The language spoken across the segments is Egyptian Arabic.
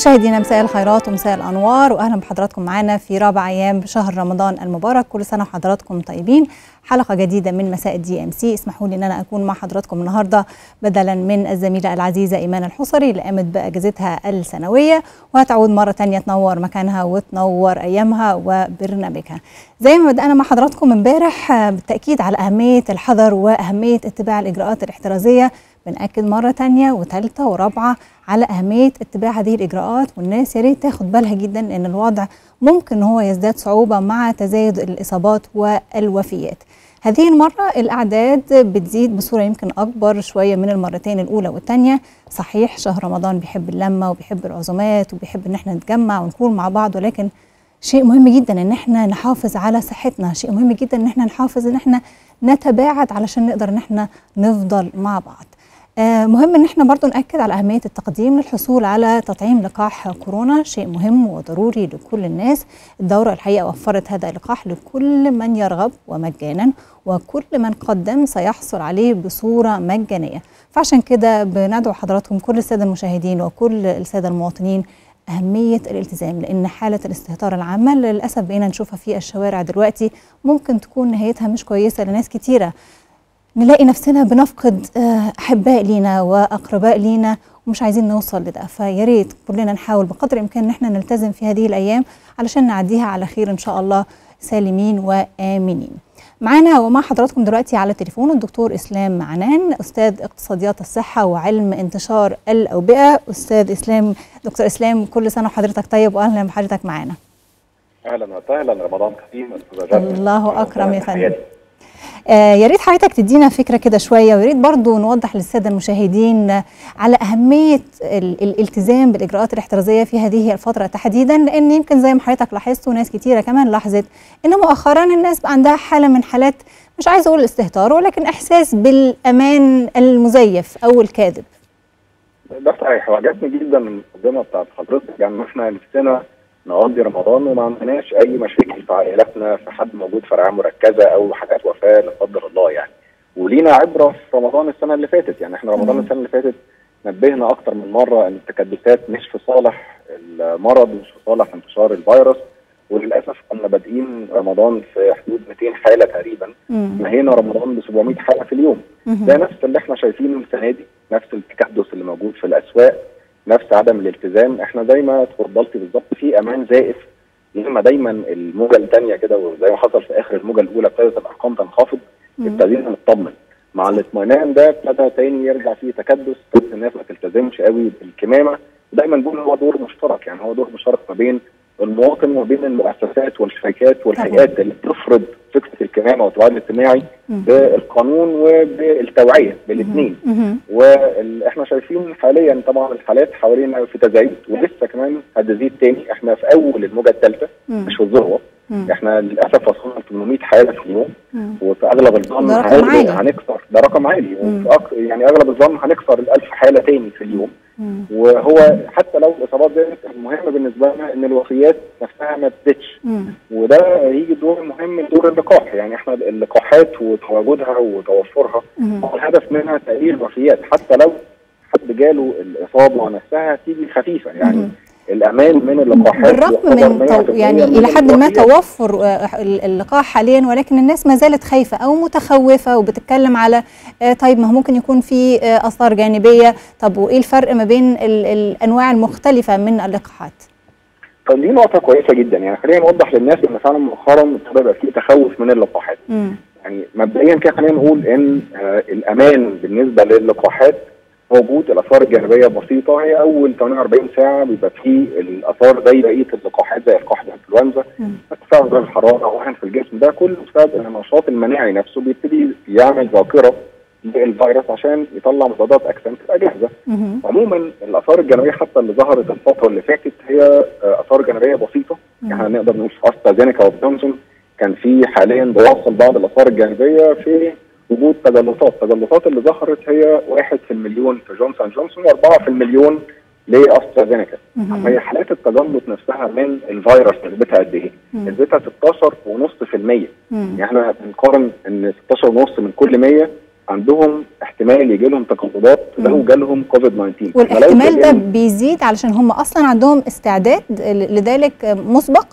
مشاهدينا مساء الخيرات ومساء الانوار واهلا بحضراتكم معنا في رابع ايام شهر رمضان المبارك كل سنه وحضراتكم طيبين حلقه جديده من مساء الدي ام سي اسمحوا لي ان انا اكون مع حضراتكم النهارده بدلا من الزميله العزيزه ايمان الحصري اللي قامت باجازتها السنويه وهتعود مره ثانيه تنور مكانها وتنور ايامها وبرنامجها زي ما بدانا مع حضراتكم امبارح بالتاكيد على اهميه الحذر واهميه اتباع الاجراءات الاحترازيه بنأكد مرة تانية وثالثة ورابعة على أهمية اتباع هذه الإجراءات والناس يا ريت تاخد بالها جدا لأن الوضع ممكن هو يزداد صعوبة مع تزايد الإصابات والوفيات. هذه المرة الأعداد بتزيد بصورة يمكن أكبر شوية من المرتين الأولى والثانية صحيح شهر رمضان بيحب اللمة وبيحب العزومات وبيحب إن احنا نتجمع ونكون مع بعض ولكن شيء مهم جدا ان احنا نحافظ على صحتنا شيء مهم جدا ان احنا نحافظ ان احنا نتباعد علشان نقدر ان احنا نفضل مع بعض آه مهم ان احنا برضو ناكد على اهميه التقديم للحصول على تطعيم لقاح كورونا شيء مهم وضروري لكل الناس الدوره الحقيقه وفرت هذا اللقاح لكل من يرغب ومجانا وكل من قدم سيحصل عليه بصوره مجانيه فعشان كده بندعو حضراتكم كل الساده المشاهدين وكل الساده المواطنين أهمية الالتزام لأن حالة الاستهتار العامة للأسف بقينا نشوفها في الشوارع دلوقتي ممكن تكون نهايتها مش كويسة لناس كتيرة نلاقي نفسنا بنفقد احباء لينا واقرباء لينا ومش عايزين نوصل لده فيا ريت كلنا نحاول بقدر الامكان ان احنا نلتزم في هذه الايام علشان نعديها على خير ان شاء الله سالمين وامنين. معانا ومع حضراتكم دلوقتي على التليفون الدكتور اسلام معنان استاذ اقتصاديات الصحه وعلم انتشار الاوبئه استاذ اسلام دكتور اسلام كل سنه وحضرتك طيب واهلا بحضرتك معانا. اهلا وسهلا رمضان كريم الله اكرم يا فندم. آه يا ريت حضرتك تدينا فكره كده شويه ويا ريت برضه نوضح للساده المشاهدين على اهميه الالتزام بالاجراءات الاحترازيه في هذه الفتره تحديدا لان يمكن زي ما حضرتك لاحظت وناس كتيره كمان لاحظت ان مؤخرا الناس بقى عندها حاله من حالات مش عايزه اقول الاستهتار ولكن احساس بالامان المزيف او الكاذب. ده صحيح وعجبني جدا المقدمه بتاعت حضرتك يعني احنا نفسنا نقضي رمضان وما عندناش اي مشاكل في عائلاتنا في حد موجود في رعايه مركزه او حاجات وفاه لا قدر الله يعني ولينا عبره في رمضان السنه اللي فاتت يعني احنا رمضان السنه اللي فاتت نبهنا اكتر من مره ان التكدسات مش في صالح المرض مش في صالح انتشار الفيروس وللاسف كنا بادئين رمضان في حدود 200 حاله تقريبا نهينا رمضان ب 700 حاله في اليوم ده نفس اللي احنا شايفينه السنه دي نفس التكدس اللي موجود في الاسواق نفس عدم الالتزام احنا زي ما اتفضلتي بالظبط في امان زائف لما دايما الموجه الثانيه كده وزي ما حصل في اخر الموجه الاولى ابتدت الارقام تنخفض ابتدينا نطمن مع الاطمئنان ده ابتدى تاني يرجع فيه تكدس ابتدت الناس ما تلتزمش قوي بالكمامه دايما بنقول هو دور مشترك يعني هو دور مشترك ما بين المواطن وما بين المؤسسات والشركات والهيئات اللي بتفرض فكره الكمامه والتباعد الاجتماعي بالقانون وبالتوعيه بالاثنين واحنا شايفين حاليا طبعا الحالات حوالينا في تزايد ولسه كمان هتزيد تاني احنا في اول الموجه الثالثه مش في الذروه احنا للاسف وصلنا ل 800 حاله في اليوم وفي اغلب الظن هنكسر ده رقم عالي وفي يعني اغلب الظن هنكسر ال 1000 حاله تاني في اليوم مم. وهو حتى لو الاصابات زادت المهم بالنسبه لنا ان الوفيات نفسها ما تزيدش وده هيجي دور مهم دور اللقاح يعني احنا اللقاحات وتواجدها وتوفرها هو الهدف منها تقليل الوفيات حتى لو حد جاله الاصابه نفسها تيجي خفيفه يعني مم. الامان من اللقاحات بالرغم من تو يعني الى حد ما توفر اللقاح حاليا ولكن الناس ما زالت خايفه او متخوفه وبتتكلم على طيب ما هو ممكن يكون في اثار جانبيه طب وايه الفرق ما بين الانواع المختلفه من اللقاحات؟ طب دي نقطه كويسه جدا يعني خلينا نوضح للناس ان فعلا مؤخرا ابتدى يبقى في تخوف من اللقاحات م. يعني مبدئيا كده خلينا نقول ان آه الامان بالنسبه للقاحات موجود الاثار الجانبيه بسيطه هي اول 48 ساعه بيبقى فيه الاثار زي بقيه اللقاحات زي لقاح الانفلونزا ارتفاع درجه الحراره وهن في الجسم ده كله بسبب ان النشاط المناعي نفسه بيبتدي يعمل ذاكره للفيروس عشان يطلع مضادات اجسام تبقى جاهزه. عموما الاثار الجانبيه حتى اللي ظهرت الفتره اللي فاتت هي اثار جانبيه بسيطه يعني نقدر نقول في استرازينيكا وجونسون كان في حاليا بيوصل بعض الاثار الجانبيه في وجود تجلطات، التجلطات اللي ظهرت هي واحد في المليون في جونسون جونسون واربعه في المليون لاسترازينيكا. هي حالات التجلط نفسها من الفيروس نسبتها قد ايه؟ نسبتها 16.5% يعني احنا بنقارن ان 16.5 من كل 100 عندهم احتمال يجي لهم تقلبات لو مم. جالهم كوفيد 19 والاحتمال ده فلو بيزيد علشان هم اصلا عندهم استعداد ل- لذلك مسبق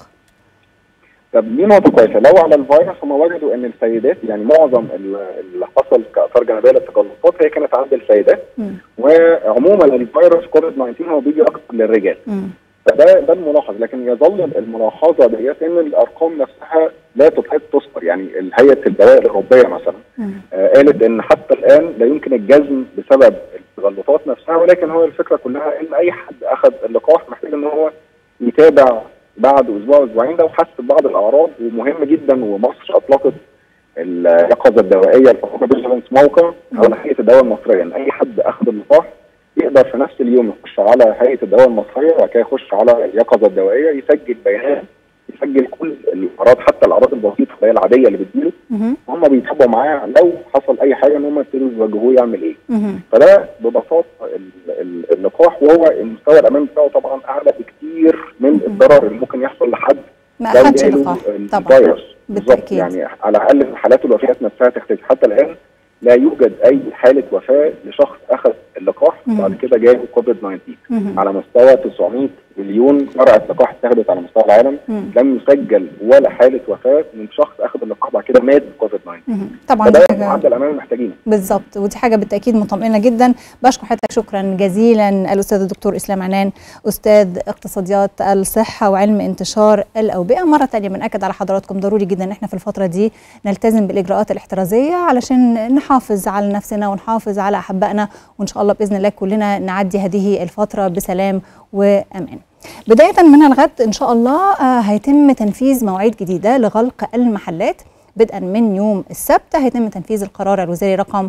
طب دي نقطة كويسة لو على الفيروس هم وجدوا ان السيدات يعني معظم ال- اللي حصل كاثار جانبية للتقلبات هي كانت عند السيدات مم. وعموما الفيروس كوفيد 19 هو بيجي اكتر للرجال مم. فده ده الملاحظ لكن يظل الملاحظه ديت ان الارقام نفسها لا تكاد تذكر يعني هيئه الدواء الاوروبيه مثلا مم. آه قالت ان حتى الان لا يمكن الجزم بسبب التغلطات نفسها ولكن هو الفكره كلها ان اي حد اخذ اللقاح محتاج ان هو يتابع بعد اسبوع اسبوعين لو حس ببعض الاعراض ومهم جدا ومصر اطلقت اليقظه الدوائيه الفارماكوفيجيلنس موقع على هيئه الدواء المصريه ان اي حد اخذ اللقاح يقدر في نفس اليوم يخش على هيئه الدواء المصريه وبعد كده يخش على اليقظه الدوائيه يسجل بيانات يسجل كل الاعراض حتى الاعراض البسيطه اللي هي العاديه اللي بتجيله مم. هم بيتابعوا معاه لو حصل اي حاجه ان هم يبتدوا يوجهوه يعمل ايه مم. فده ببساطه ال- ال- اللقاح وهو المستوى الامان بتاعه طبعا اعلى بكتير من الضرر اللي ممكن يحصل لحد ما لو اخدش جاله لقاح طبعا الفيروس بالظبط بالتأكيد. يعني على الاقل في حالات الوفيات نفسها تختلف حتى الان لا يوجد اي حاله وفاه لشخص اخذ اللقاح مم. وبعد كده جاله كوفيد 19 مم. على مستوى 900 مليون جرعه لقاح اتخذت على مستوى العالم مم. لم يسجل ولا حاله وفاه من شخص اخذ اللقاح بعد كده مات بكوفيد 19 مم. طبعا دي فده حاجه معدل امان محتاجينه بالظبط ودي حاجه بالتاكيد مطمئنه جدا بشكر حضرتك شكرا جزيلا الاستاذ الدكتور اسلام عنان استاذ اقتصاديات الصحه وعلم انتشار الاوبئه مره ثانيه بناكد على حضراتكم ضروري جدا ان احنا في الفتره دي نلتزم بالاجراءات الاحترازيه علشان نحافظ على نفسنا ونحافظ على احبائنا وان شاء الله باذن الله كلنا نعدي هذه الفتره بسلام وامان بدايه من الغد ان شاء الله آه، هيتم تنفيذ مواعيد جديده لغلق المحلات بدءا من يوم السبت هيتم تنفيذ القرار الوزاري رقم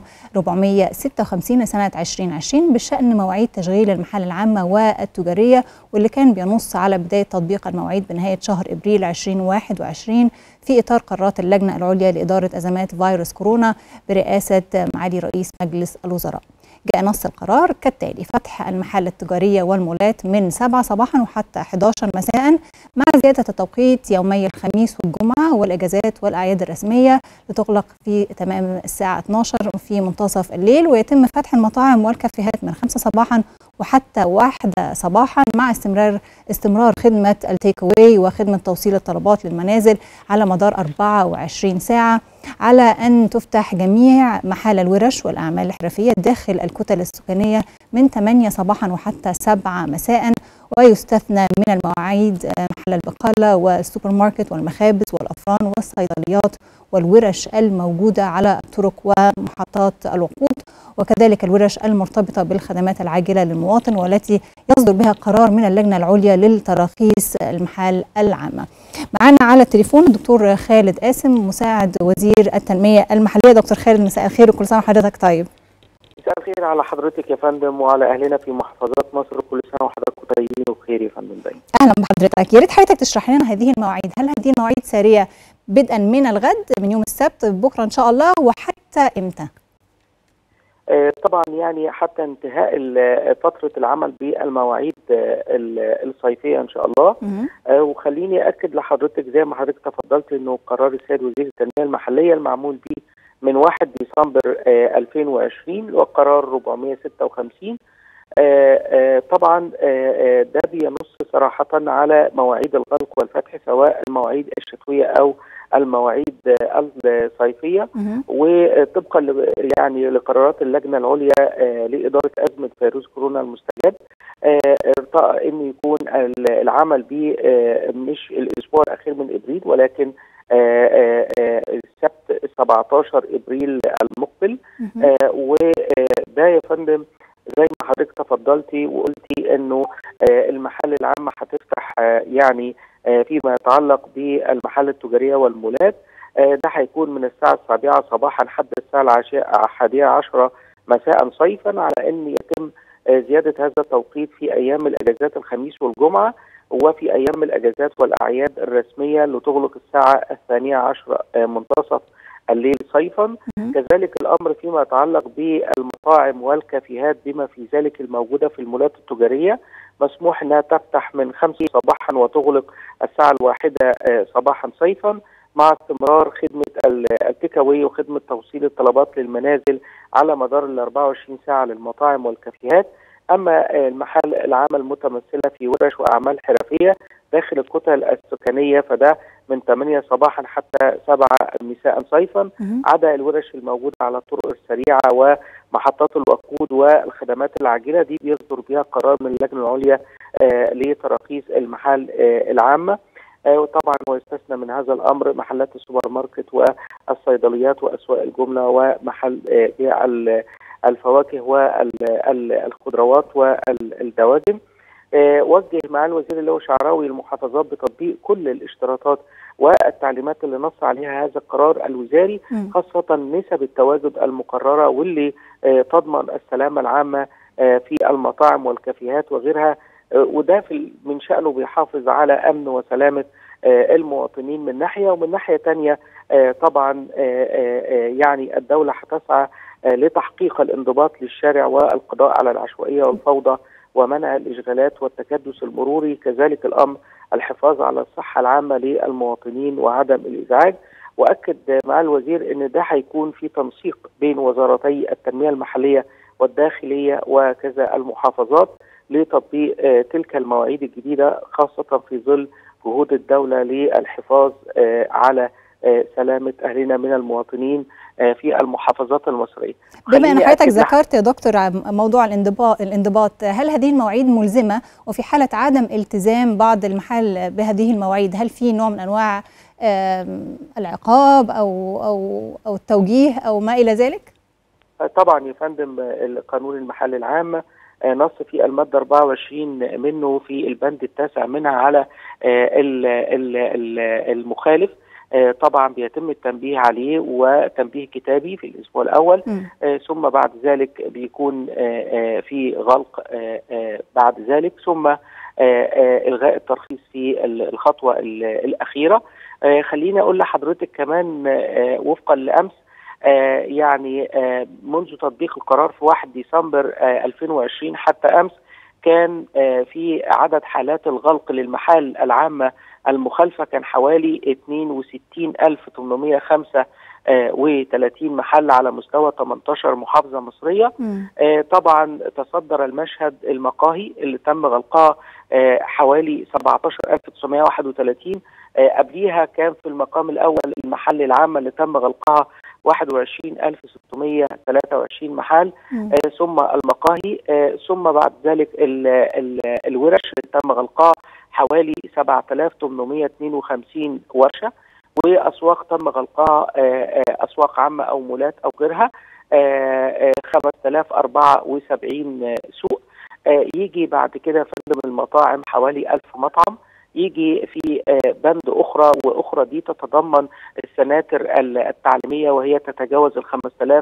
456 سنة 2020 بشأن مواعيد تشغيل المحال العامة والتجارية واللي كان بينص على بداية تطبيق المواعيد بنهاية شهر إبريل 2021 في إطار قرارات اللجنة العليا لإدارة أزمات فيروس كورونا برئاسة معالي رئيس مجلس الوزراء جاء نص القرار كالتالي فتح المحال التجارية والمولات من 7 صباحا وحتى 11 مساء مع زيادة التوقيت يومي الخميس والجمعة والأجازات والأعياد الرسمية لتغلق في تمام الساعة 12 في منتصف الليل ويتم فتح المطاعم والكافيهات من 5 صباحا وحتى واحدة صباحا مع استمرار استمرار خدمة التيك أواي وخدمة توصيل الطلبات للمنازل على مدار 24 ساعة على أن تفتح جميع محال الورش والأعمال الحرفية داخل الكتل السكانية من 8 صباحا وحتى 7 مساء ويستثنى من المواعيد آه، محل البقالة والسوبر ماركت والمخابز والأفران والصيدليات والورش الموجودة على الطرق ومحطات الوقود وكذلك الورش المرتبطة بالخدمات العاجلة للمواطن والتي يصدر بها قرار من اللجنة العليا للتراخيص المحال العامة معنا على التليفون الدكتور خالد قاسم مساعد وزير التنمية المحلية دكتور خالد مساء الخير وكل سنة وحضرتك طيب مساء الخير على حضرتك يا فندم وعلى اهلنا في محافظات مصر كل سنه وحضراتكم طيبين وبخير يا فندم دايما. اهلا بحضرتك يا ريت حضرتك تشرح لنا هذه المواعيد هل هذه المواعيد ساريه بدءا من الغد من يوم السبت بكره ان شاء الله وحتى امتى آه، طبعا يعني حتى انتهاء ال- فتره العمل بالمواعيد آه، ال- الصيفيه ان شاء الله مهم. آه، وخليني اكد لحضرتك زي ما حضرتك تفضلت انه قرار السيد وزير التنميه المحليه المعمول به من 1 ديسمبر آه، 2020 وقرار 456 آه، آه، طبعا آه، آه، ده بينص صراحة على مواعيد الغلق والفتح سواء المواعيد الشتوية أو المواعيد آه، الصيفية مهم. وطبقا ل- يعني لقرارات اللجنة العليا آه، لإدارة أزمة فيروس كورونا المستجد آه، ارتأى أن يكون ال- العمل به آه، مش الأسبوع الأخير من إبريل ولكن آه، آه، آه، السبت 17 إبريل المقبل مهم. آه، وده يا فندم زي ما حضرتك تفضلتي وقلتي انه آه، المحال العامه هتفتح آه، يعني آه، فيما يتعلق بالمحال التجاريه والمولات آه، ده هيكون من الساعه السابعه صباحا لحد الساعه العاشرة الحادية عشرة مساء صيفا على ان يتم آه، زياده هذا التوقيت في ايام الاجازات الخميس والجمعه وفي ايام الاجازات والاعياد الرسميه لتغلق الساعه الثانيه عشرة آه، منتصف الليل صيفا مهم. كذلك الامر فيما يتعلق بالمطاعم والكافيهات بما في ذلك الموجوده في المولات التجاريه مسموح انها تفتح من خمسة صباحا وتغلق الساعه الواحده آه، صباحا صيفا مع استمرار خدمه التيك اواي وخدمه توصيل الطلبات للمنازل على مدار ال 24 ساعه للمطاعم والكافيهات اما المحال العامه المتمثله في ورش واعمال حرفيه داخل الكتل السكنيه فده من 8 صباحا حتى 7 مساء صيفا عدا الورش الموجوده على الطرق السريعه ومحطات الوقود والخدمات العاجله دي بيصدر بها قرار من اللجنه العليا آه لتراخيص المحال آه العامه آه وطبعا ويستثنى من هذا الامر محلات السوبر ماركت والصيدليات واسواق الجمله ومحل بيع الفواكه والخضروات والدواجن وجه مع الوزير اللي هو شعراوي المحافظات بتطبيق كل الاشتراطات والتعليمات اللي نص عليها هذا القرار الوزاري خاصة نسب التواجد المقررة واللي تضمن السلامة العامة في المطاعم والكافيهات وغيرها وده في من شأنه بيحافظ على أمن وسلامة المواطنين من ناحية ومن ناحية تانية طبعا يعني الدولة هتسعى لتحقيق الانضباط للشارع والقضاء على العشوائية والفوضى ومنع الاشغالات والتكدس المروري كذلك الامر الحفاظ على الصحه العامه للمواطنين وعدم الازعاج واكد مع الوزير ان ده هيكون في تنسيق بين وزارتي التنميه المحليه والداخليه وكذا المحافظات لتطبيق تلك المواعيد الجديده خاصه في ظل جهود الدوله للحفاظ على سلامه اهلنا من المواطنين في المحافظات المصريه. بما ان حضرتك ذكرت يا دكتور موضوع الانضباط الانضباط هل هذه المواعيد ملزمه وفي حاله عدم التزام بعض المحل بهذه المواعيد هل في نوع من انواع العقاب او او او التوجيه او ما الى ذلك؟ طبعا يا فندم قانون المحل العام نص في الماده 24 منه في البند التاسع منها على المخالف طبعا بيتم التنبيه عليه وتنبيه كتابي في الاسبوع الاول ثم بعد ذلك بيكون في غلق بعد ذلك ثم الغاء الترخيص في الخطوه الاخيره خليني اقول لحضرتك كمان وفقا لامس يعني منذ تطبيق القرار في 1 ديسمبر 2020 حتى امس كان في عدد حالات الغلق للمحال العامه المخالفة كان حوالي 62835 محل علعلى مستوى 18 محافظة مصرية آه طبعا تصدر المشهد المقاهي اللي تم غلقها آه حوالي 17931 آه قبليها كان في المقام الأول المحل العام اللي تم غلقها 21623 محل آه ثم المقاهي آه ثم بعد ذلك ال ال الورش اللي تم غلقها حوالي 7852 ورشه واسواق تم غلقها آه اسواق عامه او مولات او غيرها 5074 سوق يجي بعد كده فندم المطاعم حوالي 1000 مطعم يجي في بند اخرى واخرى دي تتضمن السناتر التعليميه وهي تتجاوز ال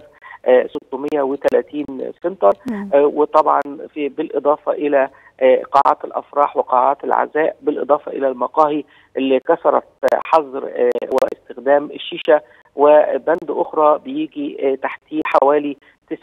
5630 سنتر وطبعا في بالاضافه الى قاعات الافراح وقاعات العزاء بالاضافه الى المقاهي اللي كسرت حظر واستخدام الشيشه وبند اخرى بيجي تحتيه حوالي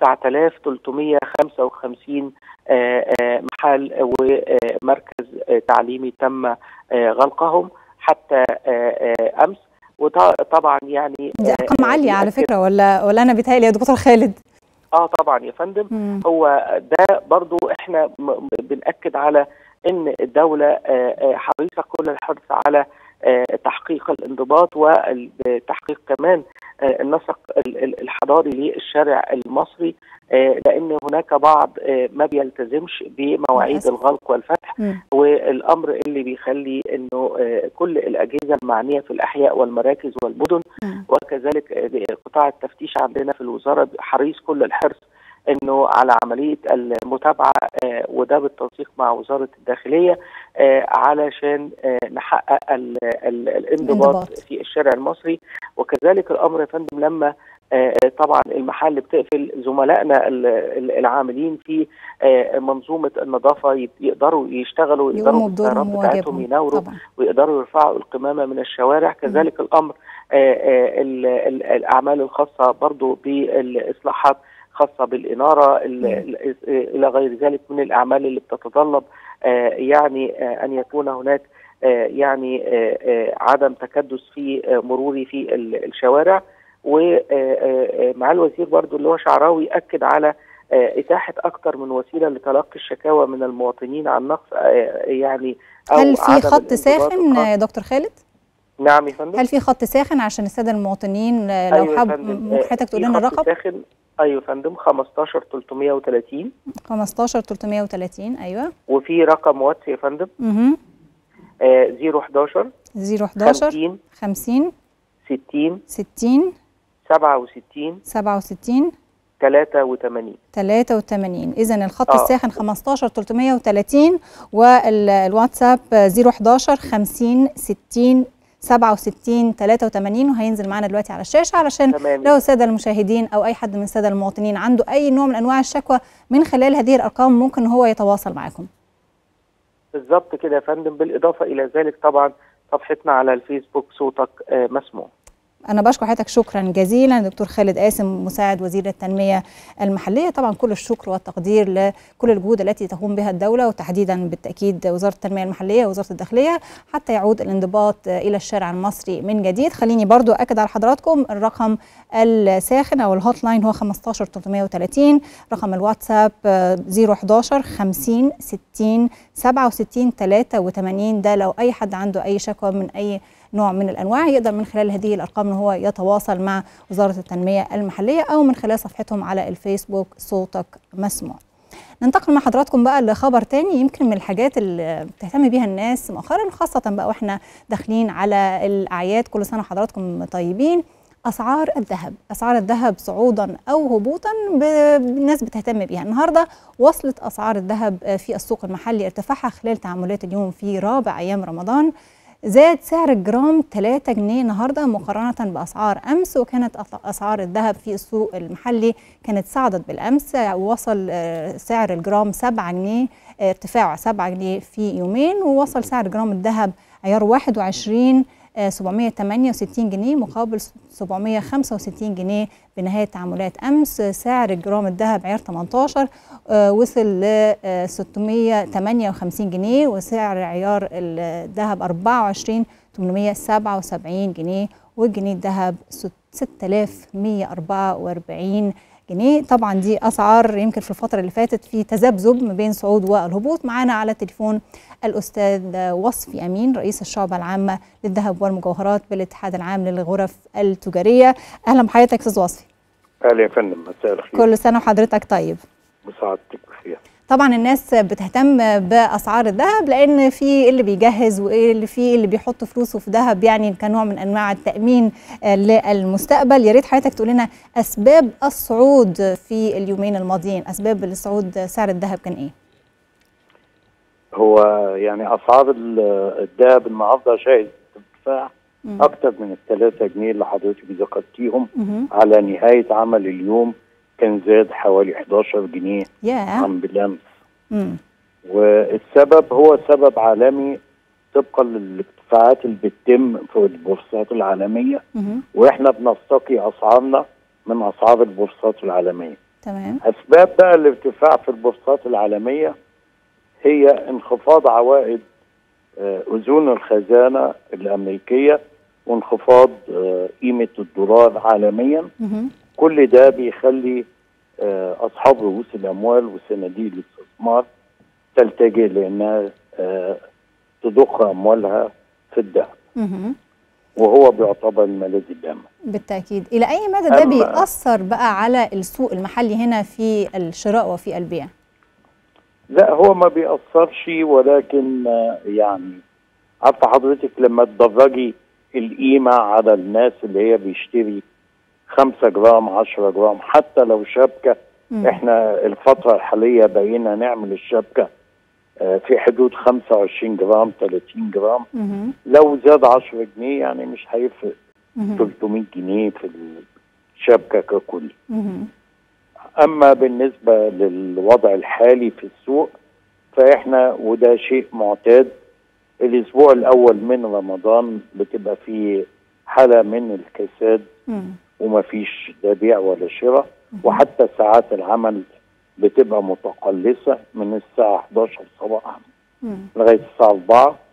9355 محل ومركز تعليمي تم غلقهم حتى امس وطبعا يعني دي ارقام عاليه على فكره ولا ولا انا بيتهيألي يا دكتور خالد اه طبعا يا فندم مم. هو ده برضو احنا بنأكد على ان الدولة حريصة كل الحرص على تحقيق الانضباط وتحقيق كمان النسق الحضاري للشارع المصري لان هناك بعض ما بيلتزمش بمواعيد الغلق والفتح والامر اللي بيخلي انه كل الاجهزه المعنيه في الاحياء والمراكز والمدن وكذلك قطاع التفتيش عندنا في الوزاره حريص كل الحرص انه على عمليه المتابعه آه وده بالتنسيق مع وزاره الداخليه آه علشان آه نحقق ال ال الانضباط في الشارع المصري وكذلك الامر يا فندم لما طبعا المحل بتقفل زملائنا العاملين في منظومه النظافه يقدروا يشتغلوا يقدروا بالسيارات بتاعتهم ينوروا طبعا. ويقدروا يرفعوا القمامه من الشوارع كذلك م. الامر الاعمال الخاصه برضو بالاصلاحات خاصه بالاناره الى غير ذلك من الاعمال اللي بتتطلب يعني ان يكون هناك يعني عدم تكدس في مروري في الشوارع ومع الوزير برضو اللي هو شعراوي اكد على اتاحه اكثر من وسيله لتلقي الشكاوى من المواطنين عن نقص يعني أو هل في خط ساخن يا دكتور خالد؟ نعم يا فندم هل في خط ساخن عشان الساده المواطنين لو أيوة حاب حضرتك تقول لنا الرقم؟ ساخن ايوه فندم 15 330 15 330 ايوه وفي رقم واتس يا فندم اها آه 011 011 50 50 60 60 67 67 83 83 اذا الخط آه. الساخن 15 330 والواتساب 011 50 60 67 83 وهينزل معانا دلوقتي على الشاشه علشان تمام. لو الساده المشاهدين او اي حد من الساده المواطنين عنده اي نوع من انواع الشكوى من خلال هذه الارقام ممكن هو يتواصل معاكم بالظبط كده يا فندم بالاضافه الى ذلك طبعا صفحتنا على الفيسبوك صوتك آه مسموع أنا بشكر حضرتك شكرا جزيلا دكتور خالد قاسم مساعد وزير التنمية المحلية طبعا كل الشكر والتقدير لكل الجهود التي تقوم بها الدولة وتحديدا بالتأكيد وزارة التنمية المحلية ووزارة الداخلية حتى يعود الانضباط إلى الشارع المصري من جديد خليني برضو أكد على حضراتكم الرقم الساخن أو الهوت لاين هو 15 330 رقم الواتساب 011 50 60 67 83 ده لو أي حد عنده أي شكوى من أي نوع من الانواع يقدر من خلال هذه الارقام ان هو يتواصل مع وزاره التنميه المحليه او من خلال صفحتهم على الفيسبوك صوتك مسموع. ننتقل مع حضراتكم بقى لخبر تاني يمكن من الحاجات اللي بتهتم بيها الناس مؤخرا خاصه بقى واحنا داخلين على الاعياد كل سنه حضراتكم طيبين اسعار الذهب اسعار الذهب صعودا او هبوطا الناس بتهتم بيها النهارده وصلت اسعار الذهب في السوق المحلي ارتفاعها خلال تعاملات اليوم في رابع ايام رمضان زاد سعر الجرام 3 جنيه النهارده مقارنه باسعار امس وكانت اسعار الذهب في السوق المحلي كانت صعدت بالامس ووصل سعر الجرام 7 جنيه ارتفاع 7 جنيه في يومين ووصل سعر جرام الذهب عيار 21 768 جنيه مقابل 765 جنيه بنهاية تعاملات أمس سعر جرام الذهب عيار 18 وصل ل 658 جنيه وسعر عيار الذهب 24 877 جنيه والجنيه الذهب 6144 جنيه طبعا دي اسعار يمكن في الفتره اللي فاتت في تذبذب ما بين صعود والهبوط معانا على التليفون الاستاذ وصفي امين رئيس الشعبه العامه للذهب والمجوهرات بالاتحاد العام للغرف التجاريه اهلا بحضرتك استاذ وصفي اهلا يا فندم مساء الخير كل سنه وحضرتك طيب بسعادتك بخير طبعا الناس بتهتم باسعار الذهب لان في اللي بيجهز واللي في اللي بيحط فلوسه في ذهب يعني كنوع من انواع التامين للمستقبل يا ريت حضرتك تقول لنا اسباب الصعود في اليومين الماضيين اسباب الصعود سعر الذهب كان ايه هو يعني اسعار الذهب النهارده شهدت ارتفاع اكتر من الثلاثة جنيه اللي حضرتك ذكرتيهم على نهايه عمل اليوم كان زاد حوالي 11 جنيه yeah. عن بالامس مم. والسبب هو سبب عالمي طبقا للارتفاعات اللي بتتم في البورصات العالميه مم. واحنا بنستقي اسعارنا من اسعار البورصات العالميه تمام اسباب بقى الارتفاع في البورصات العالميه هي انخفاض عوائد آه، اذون الخزانه الامريكيه وانخفاض آه، قيمه الدولار عالميا مم. كل ده بيخلي آه، اصحاب رؤوس الاموال وصناديق الاستثمار تلتجئ لانها آه، تضخ اموالها في الذهب مم. وهو بيعتبر الملاذ الامن بالتاكيد الى اي مدى ده أما- بيأثر بقى على السوق المحلي هنا في الشراء وفي البيع لا هو ما بيأثرش ولكن آه، يعني عارفه حضرتك لما تدرجي القيمه على الناس اللي هي بيشتري 5 جرام 10 جرام حتى لو شبكه مم. احنا الفتره الحاليه بقينا نعمل الشبكه آه، في حدود 25 جرام 30 جرام مم. لو زاد 10 جنيه يعني مش هيفرق مم. 300 جنيه في الشبكه ككل مم. اما بالنسبه للوضع الحالي في السوق فاحنا وده شيء معتاد الاسبوع الاول من رمضان بتبقى فيه حاله من الكساد مم. ومفيش لا بيع ولا شراء وحتى ساعات العمل بتبقى متقلصه من الساعه 11 صباحا مم. لغايه الساعه 4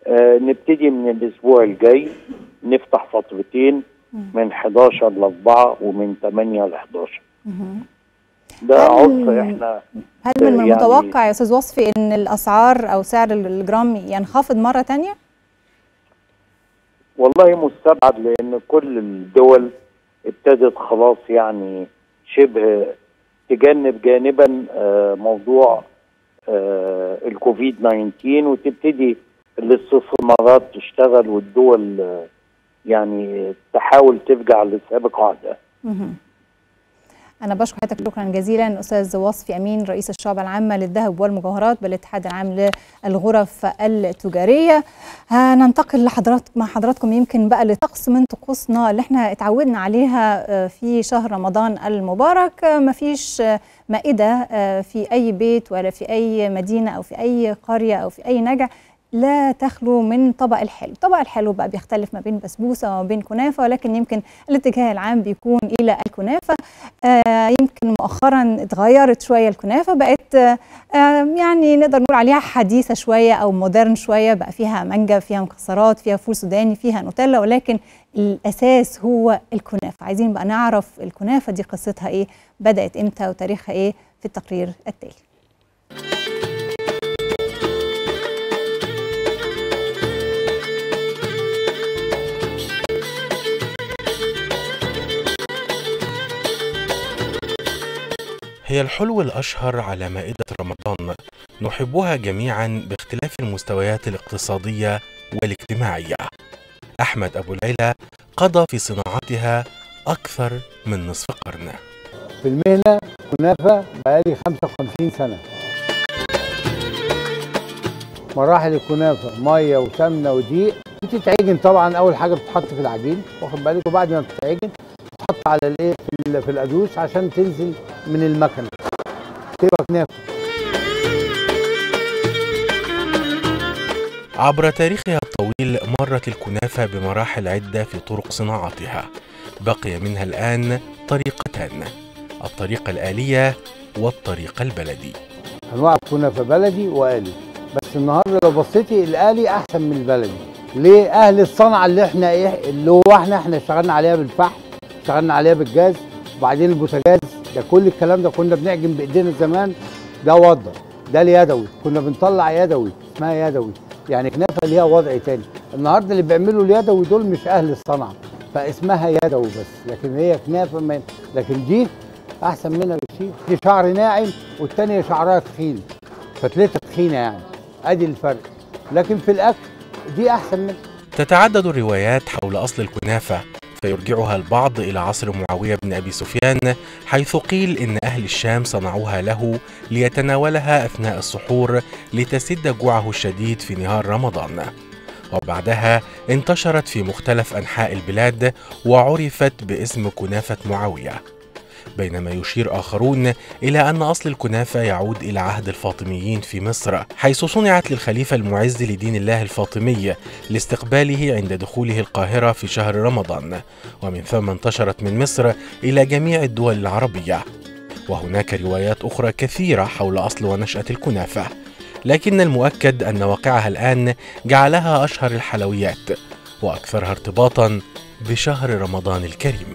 آه نبتدي من الاسبوع الجاي نفتح فترتين من 11 ل 4 ومن 8 ل 11 ده هل- عرف احنا هل من يعني- المتوقع يا استاذ وصفي ان الاسعار او سعر الجرام ينخفض مره تانية؟ والله مستبعد لان كل الدول ابتدت خلاص يعني شبه تجنب جانبا آه، موضوع آه، الكوفيد 19 وتبتدي الاستثمارات تشتغل والدول آه، يعني تحاول ترجع لسابق عهدها مهم. أنا بشكر حضرتك شكرا جزيلا أستاذ وصفي أمين رئيس الشعبة العامة للذهب والمجوهرات بالاتحاد العام للغرف التجارية هننتقل لحضرات مع حضراتكم يمكن بقى لطقس من طقوسنا اللي احنا اتعودنا عليها آه، في شهر رمضان المبارك آه، مفيش آه، مائدة آه، في أي بيت ولا في أي مدينة أو في أي قرية أو في أي نجع لا تخلو من طبق الحلو طبق الحلو بقى بيختلف ما بين بسبوسة وما بين كنافة ولكن يمكن الاتجاه العام بيكون إلى الكنافة آه يمكن مؤخرا اتغيرت شوية الكنافة بقت آه آه، يعني نقدر نقول عليها حديثة شوية أو مودرن شوية بقى فيها مانجا فيها مكسرات فيها فول سوداني فيها نوتيلا ولكن الأساس هو الكنافة عايزين بقى نعرف الكنافة دي قصتها إيه بدأت إمتى وتاريخها إيه في التقرير التالي هي الحلو الأشهر على مائدة رمضان نحبها جميعا باختلاف المستويات الاقتصادية والاجتماعية أحمد أبو العلا قضى في صناعتها أكثر من نصف قرن في المهنة كنافة بقالي 55 سنة مراحل الكنافة مية وسمنة ودقيق بتتعجن طبعا أول حاجة بتتحط في العجين واخد بالك وبعد ما بتتعجن تتحط على الإيه في, ال- في الأدوس عشان تنزل من المكنة تبقى كنافة عبر تاريخها الطويل مرت الكنافة بمراحل عدة في طرق صناعتها بقي منها الآن طريقتان الطريقة الآلية والطريقة البلدي أنواع الكنافة بلدي وآلي بس النهارده لو بصيتي الآلي أحسن من البلدي ليه أهل الصنعة اللي احنا إيه اللي هو احنا احنا اشتغلنا عليها بالفحم اشتغلنا عليها بالجاز وبعدين البوتاجاز ده كل الكلام ده كنا بنعجن بإيدينا زمان ده وضع ده اليدوي كنا بنطلع يدوي اسمها يدوي يعني كنافة ليها وضع تاني النهارده اللي بيعملوا اليدوي دول مش أهل الصنعة فاسمها يدوي بس لكن هي كنافة ما لكن دي احسن منها بكتير دي شعر ناعم والتانية شعرها تخين فتلتها تخينه يعني ادي الفرق لكن في الاكل دي احسن منها تتعدد الروايات حول أصل الكنافة فيرجعها البعض إلى عصر معاوية بن أبي سفيان حيث قيل إن أهل الشام صنعوها له ليتناولها أثناء السحور لتسد جوعه الشديد في نهار رمضان وبعدها انتشرت في مختلف أنحاء البلاد وعرفت باسم كنافة معاوية بينما يشير آخرون إلى أن أصل الكنافة يعود إلى عهد الفاطميين في مصر حيث صنعت للخليفة المعز لدين الله الفاطمي لاستقباله عند دخوله القاهرة في شهر رمضان ومن ثم انتشرت من مصر إلى جميع الدول العربية وهناك روايات أخرى كثيرة حول أصل ونشأة الكنافة لكن المؤكد أن واقعها الآن جعلها أشهر الحلويات وأكثرها ارتباطا بشهر رمضان الكريم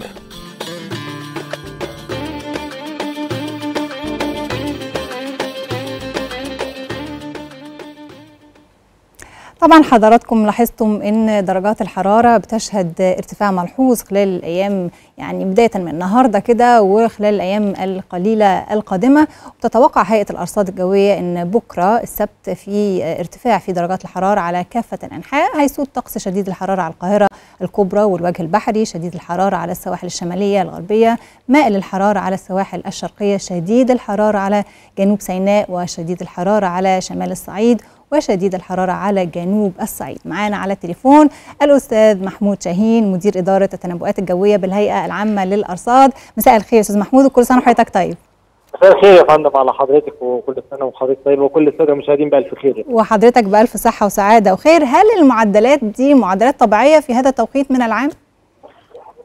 طبعا حضراتكم لاحظتم ان درجات الحراره بتشهد ارتفاع ملحوظ خلال الايام يعني بدايه من النهارده كده وخلال الايام القليله القادمه وتتوقع هيئه الارصاد الجويه ان بكره السبت في ارتفاع في درجات الحراره على كافه الانحاء هيسود طقس شديد الحراره على القاهره الكبرى والوجه البحري شديد الحراره على السواحل الشماليه الغربيه مائل الحراره على السواحل الشرقيه شديد الحراره على جنوب سيناء وشديد الحراره على شمال الصعيد وشديد الحرارة على جنوب الصعيد معانا على التليفون الأستاذ محمود شاهين مدير إدارة التنبؤات الجوية بالهيئة العامة للأرصاد مساء الخير يا أستاذ محمود وكل سنة وحضرتك طيب مساء الخير يا فندم على حضرتك وكل سنه وحضرتك طيب وكل الساده المشاهدين بالف خير وحضرتك بألف صحة وسعادة وخير هل المعدلات دي معدلات طبيعية في هذا التوقيت من العام؟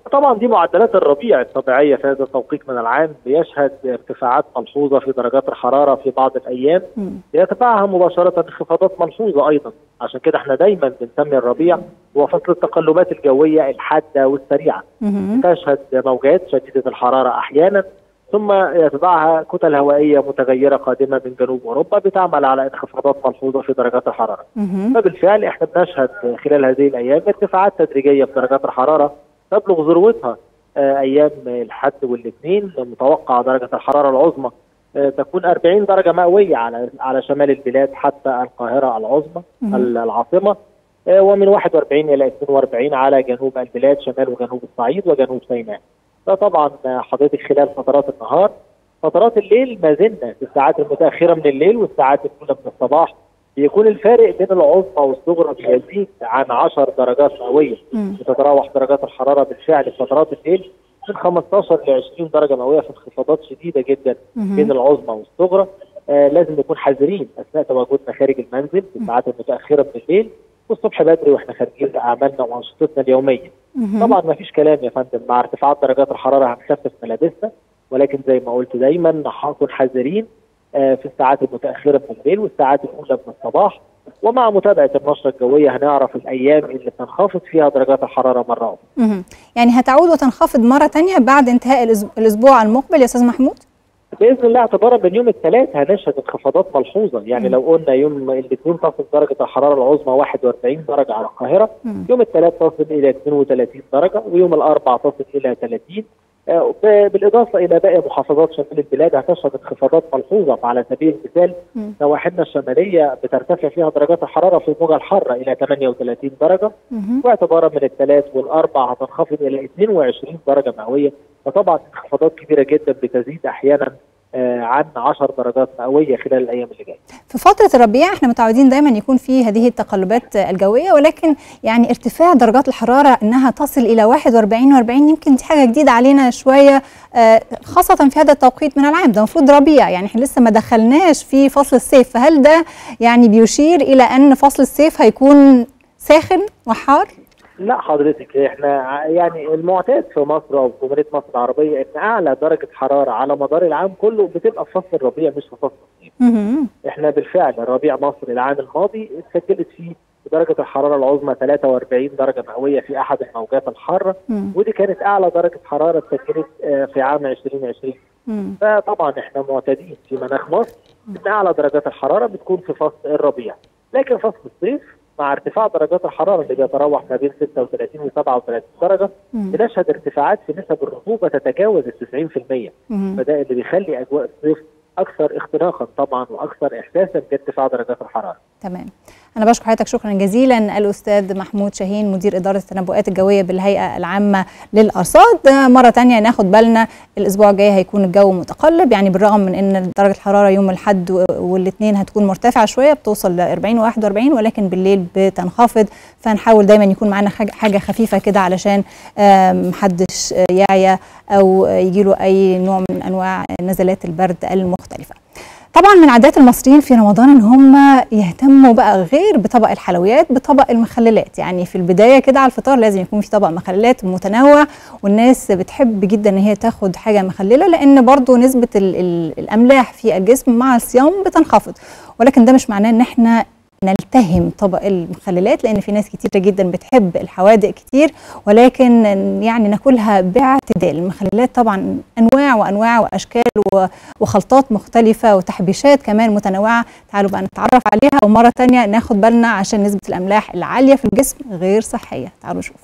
طبعا دي معدلات الربيع الطبيعيه في هذا التوقيت من العام بيشهد ارتفاعات ملحوظه في درجات الحراره في بعض الايام مم. يتبعها مباشره انخفاضات ملحوظه ايضا عشان كده احنا دايما بنسمي الربيع هو فصل التقلبات الجويه الحاده والسريعه مهم. تشهد موجات شديده الحراره احيانا ثم يتبعها كتل هوائيه متغيره قادمه من جنوب اوروبا بتعمل على انخفاضات ملحوظه في درجات الحراره مهم. فبالفعل احنا بنشهد خلال هذه الايام ارتفاعات تدريجيه في درجات الحراره تبلغ ذروتها آه، ايام الحد والاثنين متوقع درجه الحراره العظمى آه، تكون 40 درجه مئويه على على شمال البلاد حتى القاهره العظمى مهم. العاصمه آه، ومن 41 الى 42 على جنوب البلاد شمال وجنوب الصعيد وجنوب سيناء. ده طبعا آه، حضرتك خلال فترات النهار فترات الليل ما زلنا في الساعات المتاخره من الليل والساعات الاولى من الصباح بيكون الفارق بين العظمى والصغرى بيزيد عن 10 درجات مئويه مم. بتتراوح درجات الحراره بالفعل في فترات الليل من 15 ل 20 درجه مئويه في انخفاضات شديده جدا مهم. بين العظمى والصغرى آه لازم نكون حذرين اثناء تواجدنا خارج المنزل في الساعات المتاخره من الليل والصبح بدري واحنا خارجين لاعمالنا وانشطتنا اليوميه. مهم. طبعا ما فيش كلام يا فندم مع ارتفاعات درجات الحراره هنخفف ملابسنا ولكن زي ما قلت دايما نكون حذرين آه، في الساعات المتاخره من الليل والساعات الاولى من الصباح ومع متابعه النشره الجويه هنعرف الايام اللي بتنخفض فيها درجات الحراره مره اخرى. مهم. يعني هتعود وتنخفض مرة تانية بعد انتهاء الأسبوع- الأسبوع المقبل يا أستاذ محمود؟ باذن الله اعتبارا من يوم الثلاث هنشهد انخفاضات ملحوظه يعني لو قلنا يوم الاثنين تصل درجه الحراره العظمى 41 درجه على القاهره مم. يوم الثلاث تصل الى 32 درجه ويوم الاربعاء تصل الى 30 آه، ب- بالاضافه الى باقي محافظات شمال البلاد هتشهد انخفاضات ملحوظه فعلى سبيل المثال مم. نواحينا الشماليه بترتفع فيها درجات الحراره في الموجه الحاره الى 38 درجه مهم. واعتبارا من الثلاث والاربع هتنخفض الى 22 درجه مئويه فطبعا انخفاضات كبيره جدا بتزيد احيانا آه، عن 10 درجات مئويه خلال الايام اللي جايه. في فترة الربيع احنا متعودين دايما يكون في هذه التقلبات الجوية ولكن يعني ارتفاع درجات الحرارة انها تصل الى 41 و40 يمكن دي حاجة جديدة علينا شوية آه، خاصة في هذا التوقيت من العام ده المفروض ربيع يعني احنا لسه ما دخلناش في فصل الصيف فهل ده يعني بيشير الى ان فصل الصيف هيكون ساخن وحار؟ لا حضرتك احنا ع- يعني المعتاد في مصر او في جمهوريه مصر العربيه ان اعلى درجه حراره على مدار العام كله بتبقى في فصل الربيع مش في فصل الصيف. مهم. احنا بالفعل ربيع مصر العام الماضي اتسجلت فيه درجه الحراره العظمى 43 درجه مئويه في احد الموجات الحاره مم. ودي كانت اعلى درجه حراره اتسجلت آه، في عام 2020 مم. فطبعا احنا معتادين في مناخ مصر ان اعلى درجات الحراره بتكون في فصل الربيع لكن فصل الصيف مع ارتفاع درجات الحراره اللي بيتراوح ما بين 36 و 37 درجه مم. بنشهد ارتفاعات في نسب الرطوبه تتجاوز ال 90% مم. فده اللي بيخلي اجواء الصيف اكثر اختناقا طبعا واكثر احساسا بارتفاع درجات الحراره. تمام أنا بشكر حضرتك شكرا جزيلا الأستاذ محمود شاهين مدير إدارة التنبؤات الجوية بالهيئة العامة للأرصاد مرة تانية ناخد بالنا الأسبوع الجاي هيكون الجو متقلب يعني بالرغم من أن درجة الحرارة يوم الأحد والاثنين هتكون مرتفعة شوية بتوصل ل 40 و 41 ولكن بالليل بتنخفض فنحاول دايما يكون معانا حاجة- حاجة خفيفة كده علشان آم، محدش آه، يعيا أو يجيله أي نوع من أنواع نزلات البرد المختلفة طبعا من عادات المصريين في رمضان ان هم يهتموا بقى غير بطبق الحلويات بطبق المخللات يعني في البدايه كده على الفطار لازم يكون في طبق مخللات متنوع والناس بتحب جدا ان هي تاخد حاجه مخلله لان برضو نسبه ال ال الاملاح في الجسم مع الصيام بتنخفض ولكن ده مش معناه ان احنا نلتهم طبق المخللات لان في ناس كتيره جدا بتحب الحوادق كتير ولكن يعني ناكلها باعتدال المخللات طبعا انواع وانواع واشكال و- وخلطات مختلفه وتحبيشات كمان متنوعه تعالوا بقى نتعرف عليها ومره تانية ناخد بالنا عشان نسبه الاملاح العاليه في الجسم غير صحيه تعالوا نشوف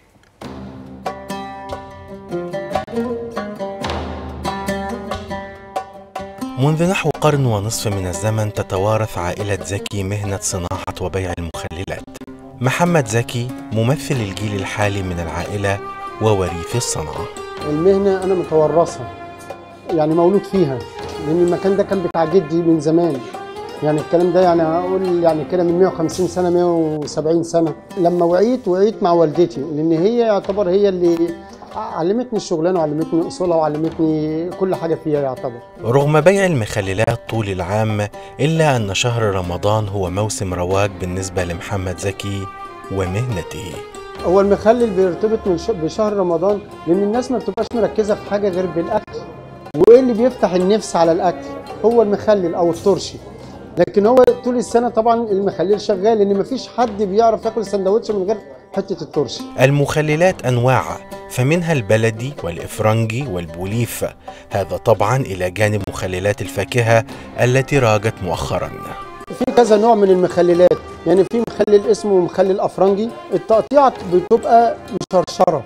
منذ نحو قرن ونصف من الزمن تتوارث عائلة زكي مهنة صناعة وبيع المخللات. محمد زكي ممثل الجيل الحالي من العائلة ووريث الصنعة. المهنة أنا متورثها يعني مولود فيها لأن المكان ده كان بتاع جدي من زمان يعني الكلام ده يعني أقول يعني كده من 150 سنة 170 سنة لما وعيت وعيت مع والدتي لأن هي يعتبر هي اللي علمتني الشغلانة وعلمتني أصولها وعلمتني كل حاجة فيها يعتبر رغم بيع المخللات طول العام إلا أن شهر رمضان هو موسم رواج بالنسبة لمحمد زكي ومهنته. هو المخلل بيرتبط من ش- بشهر رمضان لان الناس ما بتبقاش مركزه في حاجه غير بالاكل وايه اللي بيفتح النفس على الاكل هو المخلل او الترشي لكن هو طول السنه طبعا المخلل شغال لان مفيش حد بيعرف ياكل سندوتش من غير حته الترشي المخللات أنواع فمنها البلدي والإفرنجي والبوليف هذا طبعا إلى جانب مخللات الفاكهة التي راجت مؤخرا في كذا نوع من المخللات يعني في مخلل اسمه مخلل افرنجي التقطيعه بتبقى مشرشره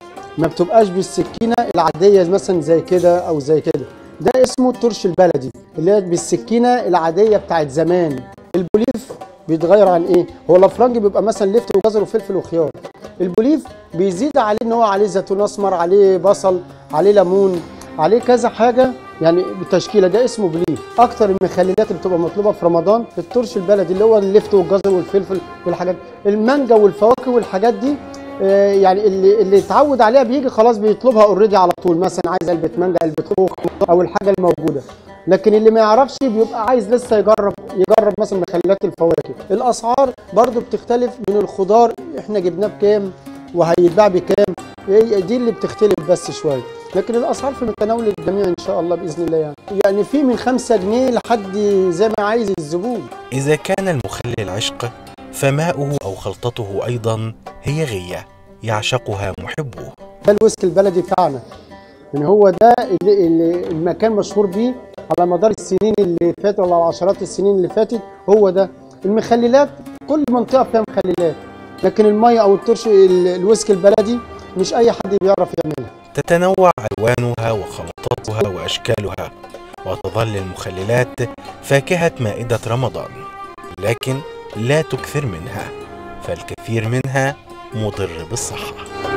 ما بتبقاش بالسكينه العاديه مثلا زي كده او زي كده ده اسمه الترش البلدي اللي هي بالسكينه العاديه بتاعت زمان البوليف بيتغير عن ايه هو الافرنجي بيبقى مثلا لفت وجزر وفلفل وخيار البوليف بيزيد عليه ان هو عليه زيتون اسمر عليه بصل عليه ليمون عليه كذا حاجه يعني بالتشكيله ده اسمه بليف اكتر المخللات اللي بتبقى مطلوبه في رمضان الترش البلدي اللي هو اللفت والجزر والفلفل والحاجات المانجا والفواكه والحاجات دي آه، يعني اللي اللي اتعود عليها بيجي خلاص بيطلبها اوريدي على طول مثلا عايز علبه مانجا علبه خوخ او الحاجه الموجوده لكن اللي ما يعرفش بيبقى عايز لسه يجرب يجرب مثلا مخللات الفواكه الاسعار برضو بتختلف من الخضار احنا جبناه بكام وهيتباع بكام هي دي اللي بتختلف بس شويه لكن الاسعار في متناول الجميع ان شاء الله باذن الله يعني يعني في من 5 جنيه لحد زي ما عايز الزبون إذا كان المخلل عشق فماؤه أو خلطته أيضا هي غية يعشقها محبوه ده الويسكي البلدي بتاعنا يعني هو ده اللي اللي المكان مشهور بيه على مدار السنين اللي فاتت ولا عشرات السنين اللي فاتت هو ده المخللات كل منطقه فيها مخللات لكن الميه او الترش ال- الويسكي البلدي مش اي حد بيعرف يعملها تتنوع ألوانها وخلطاتها وأشكالها وتظل المخللات فاكهة مائدة رمضان لكن لا تكثر منها فالكثير منها مضر بالصحة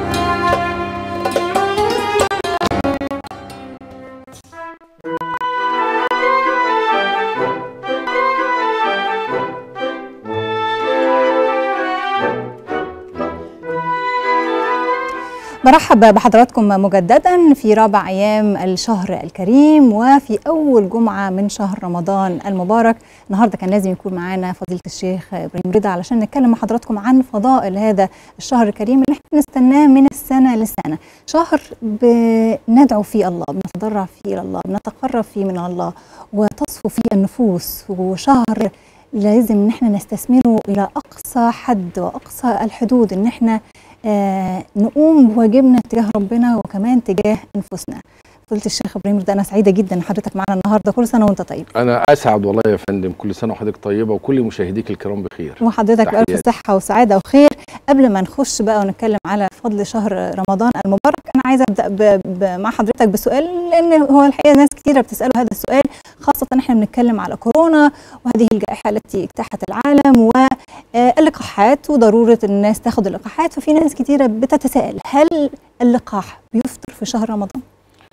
برحب بحضراتكم مجددا في رابع ايام الشهر الكريم وفي اول جمعه من شهر رمضان المبارك النهارده كان لازم يكون معانا فضيله الشيخ ابراهيم رضا علشان نتكلم مع حضراتكم عن فضائل هذا الشهر الكريم اللي احنا بنستناه من السنه للسنه شهر بندعو فيه الله بنتضرع فيه الى الله بنتقرب فيه من الله وتصفو فيه النفوس وشهر لازم ان احنا نستثمره الى اقصى حد واقصى الحدود ان احنا آه نقوم بواجبنا تجاه ربنا وكمان تجاه انفسنا. فضيله الشيخ ابراهيم رضا انا سعيده جدا ان حضرتك معانا النهارده كل سنه وانت طيب. انا اسعد والله يا فندم كل سنه وحضرتك طيبه وكل مشاهديك الكرام بخير وحضرتك بألف تحياتي. صحه وسعاده وخير قبل ما نخش بقى ونتكلم على فضل شهر رمضان المبارك انا عايزه ابدا ب... ب... مع حضرتك بسؤال لان هو الحقيقه ناس كتيره بتساله هذا السؤال خاصه احنا بنتكلم على كورونا وهذه الجائحه التي اجتاحت العالم واللقاحات وضروره الناس تاخد اللقاحات ففي ناس كتيره بتتساءل هل اللقاح بيفطر في شهر رمضان؟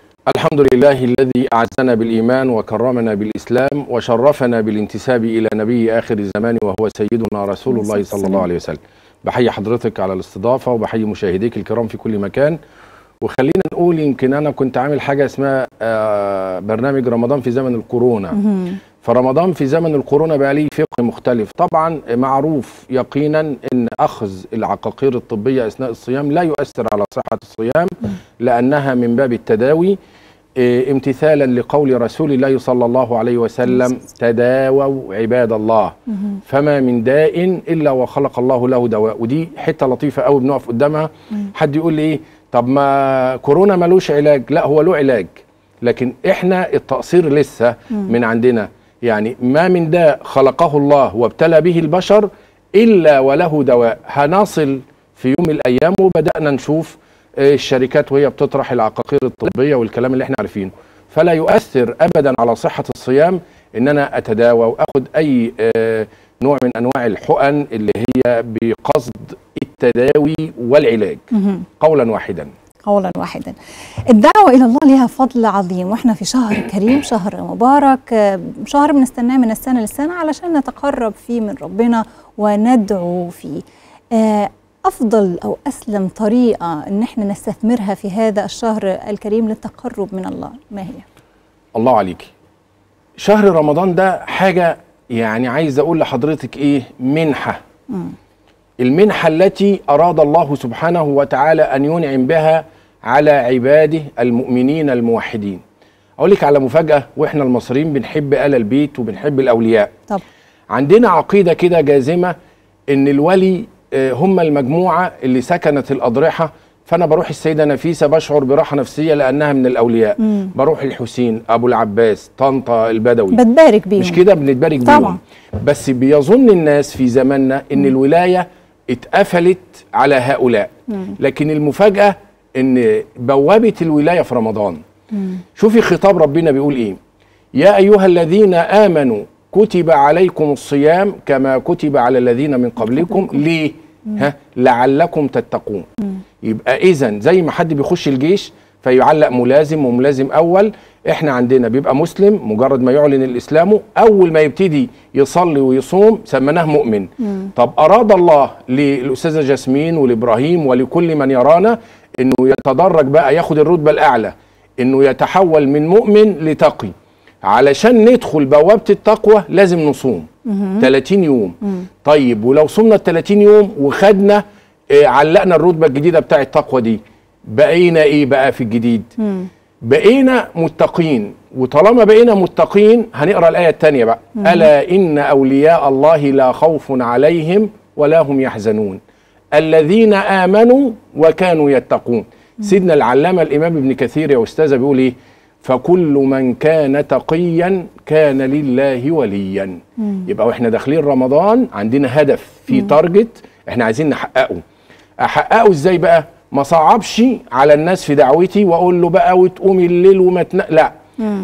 الحمد لله الذي اعزنا بالايمان وكرمنا بالاسلام وشرفنا بالانتساب الى نبي اخر الزمان وهو سيدنا رسول الله صلى الله عليه وسلم بحيي حضرتك على الاستضافه وبحيي مشاهديك الكرام في كل مكان وخلينا نقول يمكن انا كنت عامل حاجه اسمها آه، برنامج رمضان في زمن الكورونا مهم. فرمضان في زمن الكورونا بقى ليه فقه مختلف طبعا معروف يقينا ان اخذ العقاقير الطبيه اثناء الصيام لا يؤثر على صحه الصيام لانها من باب التداوي إيه، امتثالا لقول رسول الله صلى الله عليه وسلم تداووا عباد الله مهم. فما من داء الا وخلق الله له دواء ودي حته لطيفه قوي بنقف قدامها حد يقول لي ايه طب ما كورونا ملوش علاج لا هو له علاج لكن احنا التقصير لسه من عندنا يعني ما من داء خلقه الله وابتلى به البشر الا وله دواء هنصل في يوم من الايام وبدانا نشوف آه، الشركات وهي بتطرح العقاقير الطبيه والكلام اللي احنا عارفينه فلا يؤثر ابدا على صحه الصيام ان انا اتداوى واخد اي آه، نوع من انواع الحقن اللي هي بقصد التداوي والعلاج مهم. قولا واحدا قولا واحدا الدعوة إلى الله لها فضل عظيم وإحنا في شهر كريم شهر مبارك آه، شهر بنستناه من السنة للسنة علشان نتقرب فيه من ربنا وندعو فيه آه، أفضل أو أسلم طريقة إن إحنا نستثمرها في هذا الشهر الكريم للتقرب من الله ما هي؟ الله عليك شهر رمضان ده حاجه يعني عايز اقول لحضرتك ايه منحه مم. المنحة التي أراد الله سبحانه وتعالى أن ينعم بها على عباده المؤمنين الموحدين أقول لك على مفاجأة وإحنا المصريين بنحب آل البيت وبنحب الأولياء طب عندنا عقيدة كده جازمة إن الولي آه، هم المجموعة اللي سكنت الأضرحة فأنا بروح السيدة نفيسة بشعر براحة نفسية لأنها من الأولياء مم. بروح الحسين أبو العباس طنطا البدوي بتبارك بيهم مش كده بنتبارك طبعا. بيهم بس بيظن الناس في زماننا ان الولايه اتقفلت على هؤلاء مم. لكن المفاجاه ان بوابه الولايه في رمضان مم. شوفي خطاب ربنا بيقول ايه يا ايها الذين امنوا كتب عليكم الصيام كما كتب على الذين من قبلكم ليه ها لعلكم تتقون يبقى اذا زي ما حد بيخش الجيش فيعلق ملازم وملازم اول احنا عندنا بيبقى مسلم مجرد ما يعلن الاسلام اول ما يبتدي يصلي ويصوم سميناه مؤمن مم. طب اراد الله للاستاذه جاسمين ولابراهيم ولكل من يرانا انه يتدرج بقى ياخد الرتبه الاعلى انه يتحول من مؤمن لتقي علشان ندخل بوابه التقوى لازم نصوم مهم. 30 يوم مم. طيب ولو صمنا ال 30 يوم وخدنا آه، علقنا الرتبه الجديده بتاع التقوى دي بقينا ايه بقى في الجديد مم. بقينا متقين وطالما بقينا متقين هنقرا الايه الثانيه بقى مم. الا ان اولياء الله لا خوف عليهم ولا هم يحزنون الذين امنوا وكانوا يتقون سيدنا العلامه الامام ابن كثير يا استاذه بيقول ايه فكل من كان تقيا كان لله وليا مم. يبقى واحنا داخلين رمضان عندنا هدف في تارجت احنا عايزين نحققه احققه ازاي بقى ما صعبش على الناس في دعوتي واقول له بقى وتقوم الليل وما تن... لا مم.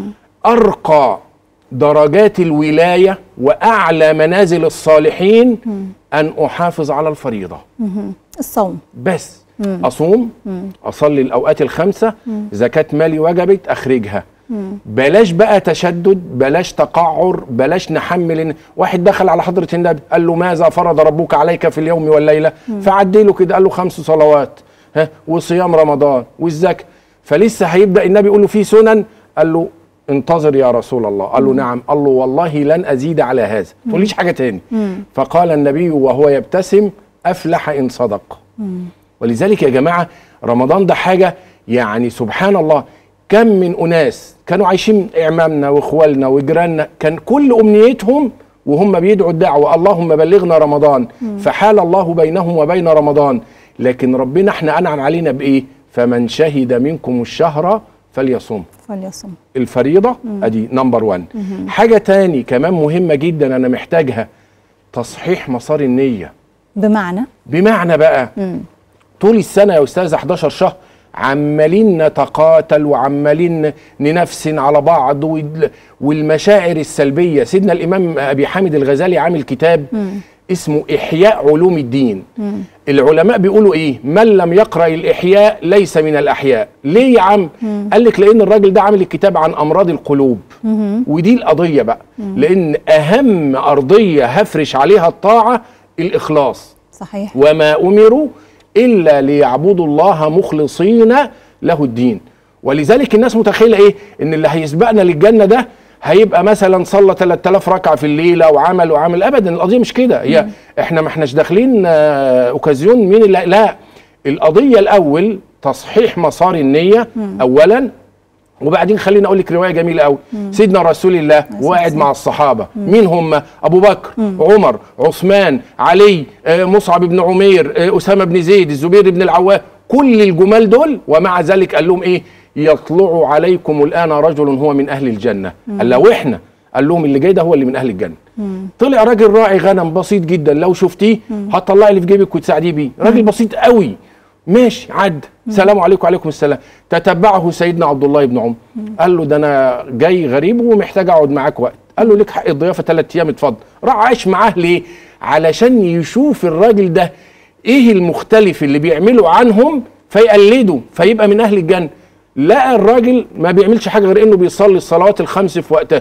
ارقى درجات الولايه واعلى منازل الصالحين مم. ان احافظ على الفريضه مهم. الصوم بس مم. اصوم مم. اصلي الاوقات الخمسه مم. زكاه مالي وجبت اخرجها مم. بلاش بقى تشدد بلاش تقعر بلاش نحمل إن واحد دخل على حضرة النبي قال له ماذا فرض ربك عليك في اليوم والليلة فعدي له كده قال له خمس صلوات ها وصيام رمضان والزكاة فلسه هيبدأ النبي يقول له في سنن قال له انتظر يا رسول الله قال له نعم قال له والله لن أزيد على هذا تقوليش حاجة تاني مم. فقال النبي وهو يبتسم أفلح إن صدق مم. ولذلك يا جماعه رمضان ده حاجه يعني سبحان الله كم من اناس كانوا عايشين اعمامنا واخوالنا وجيراننا كان كل امنيتهم وهم بيدعوا الدعوه اللهم بلغنا رمضان فحال الله بينهم وبين رمضان لكن ربنا احنا انعم علينا بايه فمن شهد منكم الشهر فليصم فليصم الفريضه ادي نمبر 1 حاجه تاني كمان مهمه جدا انا محتاجها تصحيح مسار النيه بمعنى بمعنى بقى مم. طول السنه يا استاذ 11 شهر عمالين نتقاتل وعمالين ننفسن على بعض وال- والمشاعر السلبيه سيدنا الامام ابي حامد الغزالي عامل كتاب مم. اسمه احياء علوم الدين مم. العلماء بيقولوا ايه من لم يقرا الاحياء ليس من الاحياء ليه يا عم قال لك لان الراجل ده عامل الكتاب عن امراض القلوب مهم. ودي القضيه بقى لان اهم ارضيه هفرش عليها الطاعه الاخلاص صحيح وما امروا الا ليعبدوا الله مخلصين له الدين ولذلك الناس متخيله ايه ان اللي هيسبقنا للجنه ده هيبقى مثلا صلى 3000 ركعه في الليله وعمل وعمل ابدا القضيه مش كده هي احنا ما احناش داخلين آه، اوكازيون مين اللي لا القضيه الاول تصحيح مسار النيه اولا وبعدين خليني اقول لك روايه جميله قوي سيدنا رسول الله وقاعد مع الصحابه مين هم ابو بكر عمر عثمان علي آه، مصعب بن عمير آه، اسامه بن زيد الزبير بن العوام كل الجمال دول ومع ذلك قال لهم ايه يطلع عليكم الان رجل هو من اهل الجنه قال لو احنا قال لهم اللي جاي ده هو اللي من اهل الجنه طلع راجل راعي غنم بسيط جدا لو شفتيه هتطلعي اللي في جيبك وتساعديه بيه راجل بسيط قوي ماشي عد سلام عليكم وعليكم السلام تتبعه سيدنا عبد الله بن عمر قال له ده انا جاي غريب ومحتاج اقعد معاك وقت قال له لك حق الضيافه ثلاث ايام اتفضل راح عايش معاه ليه علشان يشوف الراجل ده ايه المختلف اللي بيعمله عنهم فيقلده فيبقى من اهل الجنه لقى الراجل ما بيعملش حاجه غير انه بيصلي الصلوات الخمس في وقتها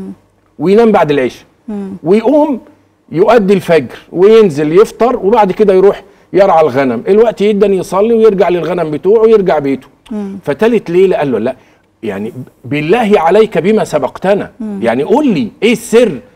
وينام بعد العشاء ويقوم يؤدي الفجر وينزل يفطر وبعد كده يروح يرعى الغنم الوقت يدا يصلي ويرجع للغنم بتوعه ويرجع بيته فتالت ليله قال له لا يعني بالله عليك بما سبقتنا يعني قول لي ايه السر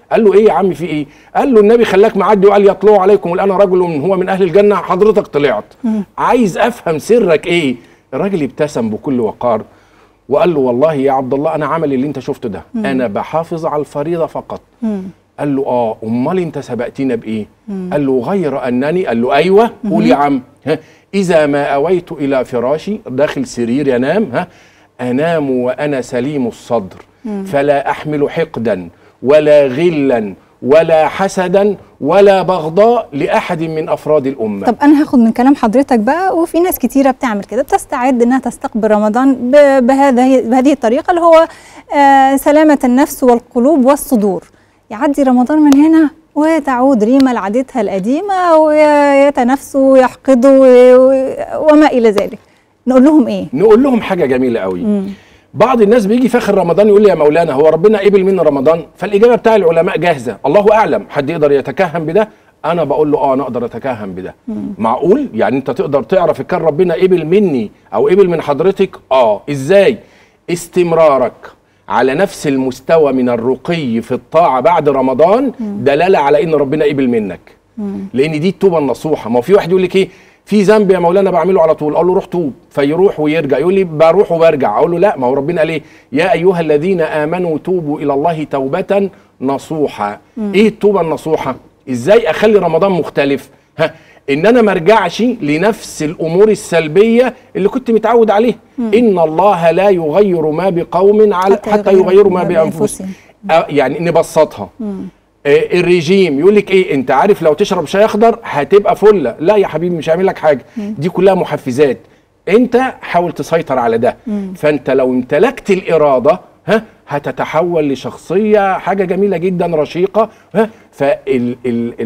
قال له ايه يا عم في ايه قال له النبي خلاك معدي وقال يطلع عليكم الان رجل هو من اهل الجنه حضرتك طلعت عايز افهم سرك ايه الراجل ابتسم بكل وقار وقال له والله يا عبد الله انا عملي اللي انت شفته ده انا بحافظ على الفريضه فقط قال له اه امال انت سبقتنا بايه قال له غير انني قال له ايوه قول يا عم ها اذا ما اويت الى فراشي داخل سرير ينام ها انام وانا سليم الصدر فلا احمل حقدا ولا غلا ولا حسدا ولا بغضاء لاحد من افراد الامه طب انا هاخد من كلام حضرتك بقى وفي ناس كتيره بتعمل كده بتستعد انها تستقبل رمضان ب- بهذه بهذه الطريقه اللي هو آه سلامه النفس والقلوب والصدور يعدي رمضان من هنا وتعود ريما لعادتها القديمه ويتنافسوا ويحقدوا و- و- وما الى ذلك نقول لهم ايه نقول لهم حاجه جميله قوي بعض الناس بيجي في اخر رمضان يقول لي يا مولانا هو ربنا قبل مني رمضان فالاجابه بتاع العلماء جاهزه الله اعلم حد يقدر يتكهن بده انا بقول له اه انا اقدر اتكهن بده معقول يعني انت تقدر تعرف ان كان ربنا قبل مني او قبل من حضرتك اه ازاي استمرارك على نفس المستوى من الرقي في الطاعه بعد رمضان دلاله على ان ربنا قبل منك لان دي التوبه النصوحه ما هو في واحد يقول لك ايه في ذنب يا مولانا بعمله على طول اقول له روح توب فيروح ويرجع يقول لي بروح وبرجع اقول له لا ما هو ربنا قال ايه يا ايها الذين امنوا توبوا الى الله توبه نصوحا ايه التوبه النصوحه ازاي اخلي رمضان مختلف ها ان انا ما ارجعش لنفس الامور السلبيه اللي كنت متعود عليها ان الله لا يغير ما بقوم على حتى حتى يغيروا يغيروا ما ما بأنفسهم. بانفسهم آه، يعني نبسطها آه، الرجيم يقول لك ايه انت عارف لو تشرب شاي اخضر هتبقى فله لا يا حبيبي مش هعمل لك حاجه دي كلها محفزات انت حاول تسيطر على ده فانت لو امتلكت الاراده ها هتتحول لشخصيه حاجه جميله جدا رشيقه ها فال ال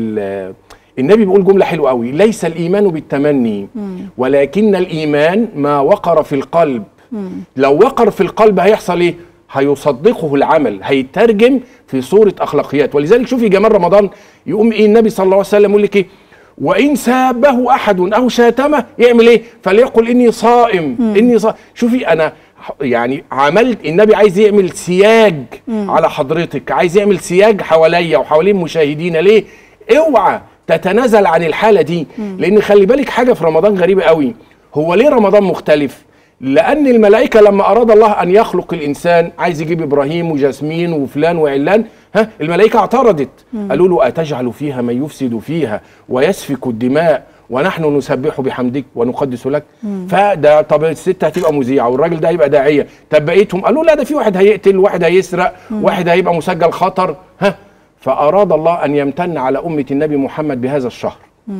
ال النبي بيقول جمله حلوه قوي ليس الايمان بالتمني ولكن الايمان ما وقر في القلب لو وقر في القلب هيحصل ايه هيصدقه العمل هيترجم في صورة أخلاقيات ولذلك شوفي جمال رمضان يقوم إيه النبي صلى الله عليه وسلم يقول لك إيه وإن سابه أحد أو شاتمه يعمل إيه فليقل إني صائم إني صائم شوفي أنا ح- يعني عملت النبي عايز يعمل سياج على حضرتك عايز يعمل سياج حواليا وحوالين مشاهدينا ليه اوعى تتنازل عن الحالة دي لأن خلي بالك حاجة في رمضان غريبة قوي هو ليه رمضان مختلف لأن الملائكة لما أراد الله أن يخلق الإنسان عايز يجيب إبراهيم وجاسمين وفلان وعلان ها الملائكة اعترضت قالوا له أتجعل فيها من يفسد فيها ويسفك الدماء ونحن نسبح بحمدك ونقدس لك فده طب الست هتبقى مذيعة والراجل ده هيبقى داعية طب بقيتهم قالوا لا ده في واحد هيقتل واحد هيسرق واحد هيبقى مسجل خطر ها فأراد الله أن يمتن على أمة النبي محمد بهذا الشهر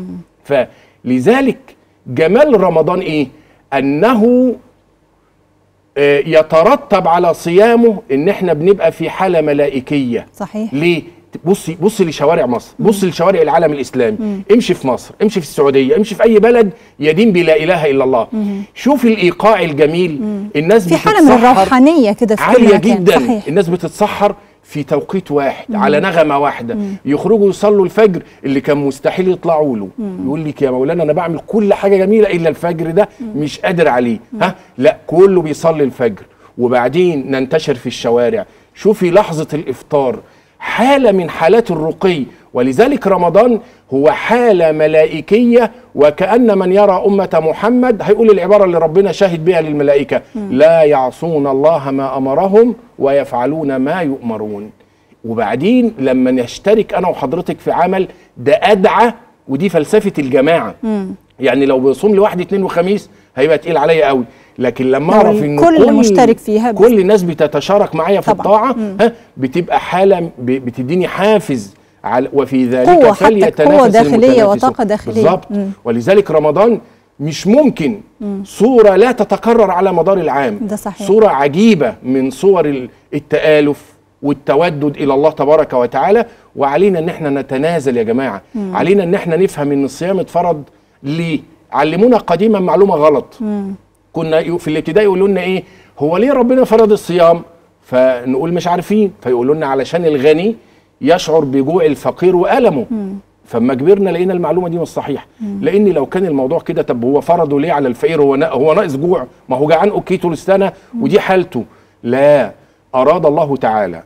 فلذلك جمال رمضان ايه انه آه، يترتب على صيامه ان احنا بنبقى في حاله ملائكيه صحيح ليه بصي بصي لشوارع مصر بصي لشوارع العالم الاسلامي امشي في مصر امشي في السعوديه امشي في اي بلد يدين بلا اله الا الله شوفي الايقاع الجميل الناس في حاله من بتتسحر الروحانيه كده في كل عاليه مكان جدا صحيح الناس بتتسحر في توقيت واحد على نغمه واحده يخرجوا يصلوا الفجر اللي كان مستحيل يطلعوا له يقول لك يا مولانا انا بعمل كل حاجه جميله الا الفجر ده مش قادر عليه ها لا كله بيصلي الفجر وبعدين ننتشر في الشوارع شوفي لحظه الافطار حاله من حالات الرقي ولذلك رمضان هو حاله ملائكيه وكان من يرى امه محمد هيقول العباره اللي ربنا شاهد بها للملائكه لا يعصون الله ما امرهم ويفعلون ما يؤمرون وبعدين لما نشترك انا وحضرتك في عمل ده ادعى ودي فلسفه الجماعه يعني لو بيصوم لوحدي اثنين وخميس هيبقى تقيل عليا قوي لكن لما لو اعرف ان الكل مشترك فيها بس. كل الناس بتتشارك معايا في طبعاً. الطاعه ها بتبقى حاله ب- بتديني حافز على وفي ذلك قوة، حتى فليتنافس قوة داخلية المتنافسون. وطاقة داخلية. بالظبط مم. ولذلك رمضان مش ممكن صورة لا تتكرر على مدار العام ده صحيح. صورة عجيبة من صور ال- التآلف والتودد إلى الله تبارك وتعالى وعلينا ان احنا نتنازل يا جماعة علينا ان احنا نفهم ان الصيام اتفرض ليه علمونا قديما معلومة غلط كنا يو- في الابتدائي يقولوا لنا ايه هو ليه ربنا فرض الصيام فنقول مش عارفين فيقولوا لنا علشان الغني يشعر بجوع الفقير وألمه فما كبرنا لقينا المعلومه دي مش صحيحه لان لو كان الموضوع كده طب هو فرضه ليه على الفقير هو نا- هو ناقص جوع ما هو جعان اوكي طول السنه ودي حالته لا اراد الله تعالى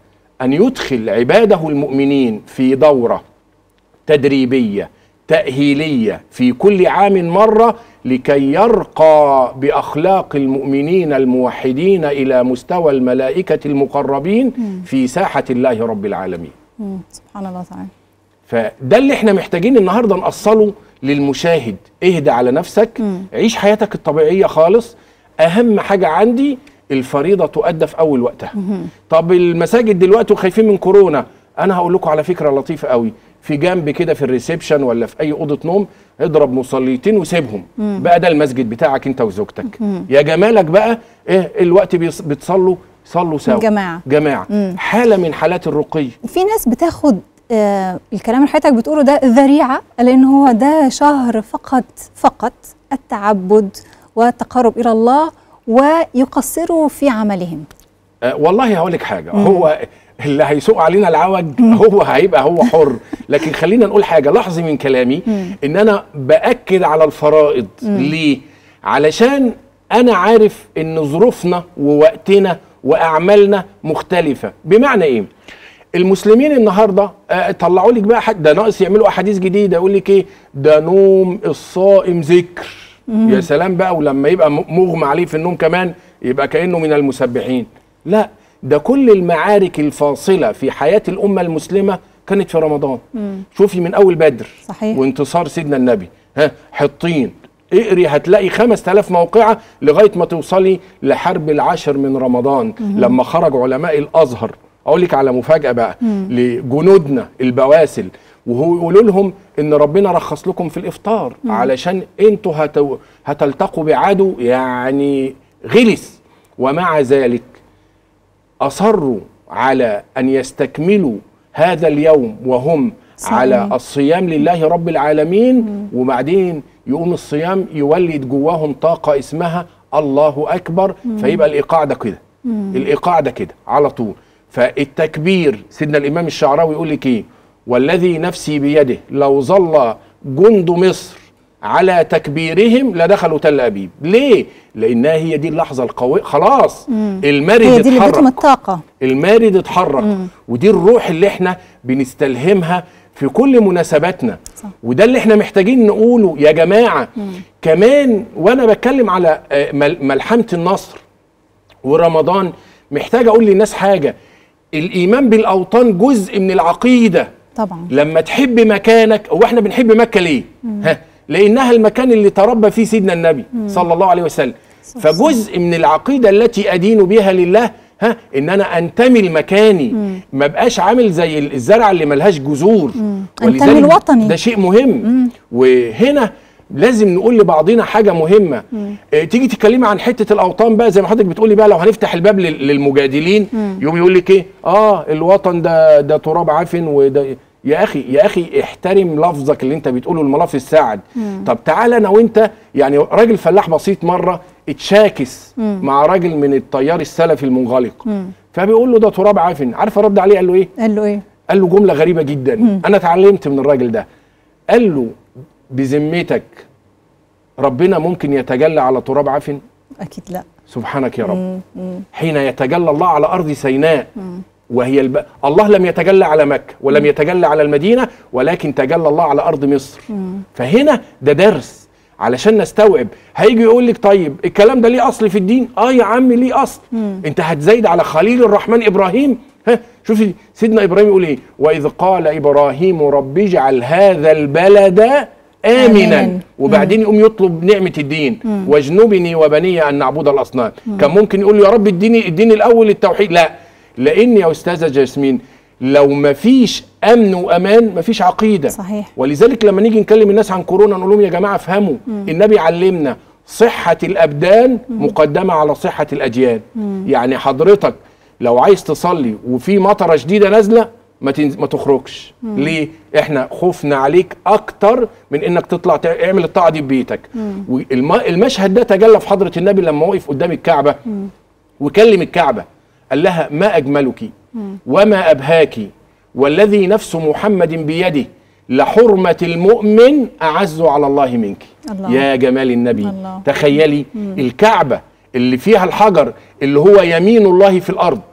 ان يدخل عباده المؤمنين في دوره تدريبيه تاهيليه في كل عام مره لكي يرقى باخلاق المؤمنين الموحدين الى مستوى الملائكه المقربين في ساحه الله رب العالمين مم. سبحان الله تعالى فده اللي احنا محتاجين النهارده نوصله للمشاهد اهدى على نفسك عيش حياتك الطبيعيه خالص اهم حاجه عندي الفريضه تؤدى في اول وقتها طب المساجد دلوقتي وخايفين من كورونا انا هقول لكم على فكره لطيفه قوي في جنب كده في الريسبشن ولا في اي اوضه نوم اضرب مصليتين وسيبهم بقى ده المسجد بتاعك انت وزوجتك يا جمالك بقى ايه الوقت بيص- بتصلوا صلوا سوا جماعة. جماعه حاله من حالات الرقي في ناس بتاخد آه الكلام اللي حضرتك بتقوله ده ذريعه لان هو ده شهر فقط فقط التعبد والتقرب الى الله ويقصروا في عملهم أه والله هقول لك حاجه هو اللي هيسوق علينا العوج هو هيبقى هو حر لكن خلينا نقول حاجه لاحظي من كلامي ان انا باكد على الفرائض ليه علشان انا عارف ان ظروفنا ووقتنا واعمالنا مختلفه بمعنى ايه المسلمين النهارده آه، طلعوا لك بقى حد ده ناقص يعملوا احاديث جديده يقول لك ايه ده نوم الصائم ذكر يا سلام بقى ولما يبقى م- مغمى عليه في النوم كمان يبقى كانه من المسبحين لا ده كل المعارك الفاصله في حياه الامه المسلمه كانت في رمضان شوفي من اول بدر صحيح. وانتصار سيدنا النبي ها حطين اقري هتلاقي 5000 موقعة لغاية ما توصلي لحرب العاشر من رمضان لما خرج علماء الأزهر أقول لك على مفاجأة بقى لجنودنا البواسل وهو يقولوا لهم ان ربنا رخص لكم في الافطار علشان انتوا هتو هتلتقوا بعدو يعني غلس ومع ذلك اصروا على ان يستكملوا هذا اليوم وهم صحيح. على الصيام لله رب العالمين وبعدين يقوم الصيام يولد جواهم طاقه اسمها الله اكبر فيبقى الايقاع ده كده الايقاع ده كده على طول فالتكبير سيدنا الامام الشعراوي يقول لك ايه والذي نفسي بيده لو ظل جند مصر على تكبيرهم لدخلوا تل ابيب ليه لانها هي دي اللحظه القويه خلاص المارد هي دي اللي اتحرك ادتهم الطاقه المارد اتحرك ودي الروح اللي احنا بنستلهمها في كل مناسباتنا صح. وده اللي احنا محتاجين نقوله يا جماعه كمان وانا بتكلم على آه، مل- ملحمه النصر ورمضان محتاج اقول للناس حاجه الايمان بالاوطان جزء من العقيده طبعا لما تحب مكانك هو احنا بنحب مكه ليه؟ ها لانها المكان اللي تربى فيه سيدنا النبي صلى الله عليه وسلم فجزء من العقيده التي ادين بها لله ها ان انا انتمي لمكاني ما بقاش عامل زي الزرعه اللي ملهاش جذور أنتمي الوطني. ده شيء مهم وهنا لازم نقول لبعضنا حاجه مهمه اه تيجي تتكلمي عن حته الاوطان بقى زي ما حضرتك بتقولي بقى لو هنفتح الباب لل- للمجادلين يوم يقول لك ايه اه الوطن ده ده تراب عفن وده يا اخي يا اخي احترم لفظك اللي انت بتقوله الملف السعد طب تعالى انا وانت يعني راجل فلاح بسيط مره اتشاكس مع راجل من التيار السلفي المنغلق فبيقول له ده تراب عفن عارف رد عليه قال له ايه قال له ايه قال له جمله غريبه جدا انا اتعلمت من الراجل ده قال له بذمتك ربنا ممكن يتجلى على تراب عفن اكيد لا سبحانك يا رب حين يتجلى الله على ارض سيناء وهي الب... الله لم يتجلى على مكه ولم يتجلى على المدينه ولكن تجلى الله على ارض مصر فهنا ده درس علشان نستوعب هيجي يقول لك طيب الكلام ده ليه اصل في الدين اه يا عم ليه اصل انت هتزايد على خليل الرحمن ابراهيم ها شوفي سيدنا ابراهيم يقول ايه واذ قال ابراهيم رب اجعل هذا البلد امنا آمناً. وبعدين يقوم يطلب نعمه الدين واجنبني وبني ان نعبد الاصنام كان ممكن يقول له يا رب اديني اديني الاول التوحيد لا لان يا استاذه جاسمين لو ما فيش امن وامان ما فيش عقيده صحيح. ولذلك لما نيجي نكلم الناس عن كورونا نقول لهم يا جماعه افهموا النبي علمنا صحه الابدان مقدمه على صحه الاجيال يعني حضرتك لو عايز تصلي وفي مطره شديده نازله ما تنز... ما تخرجش ليه احنا خوفنا عليك اكتر من انك تطلع تعمل الطاعه دي ببيتك والم... المشهد ده تجلى في حضره النبي لما وقف قدام الكعبه وكلم الكعبه قال لها ما اجملك وما ابهاك والذي نفس محمد بيده لحرمه المؤمن اعز على الله منك الله. يا جمال النبي الله. تخيلي الكعبه اللي فيها الحجر اللي هو يمين الله في الارض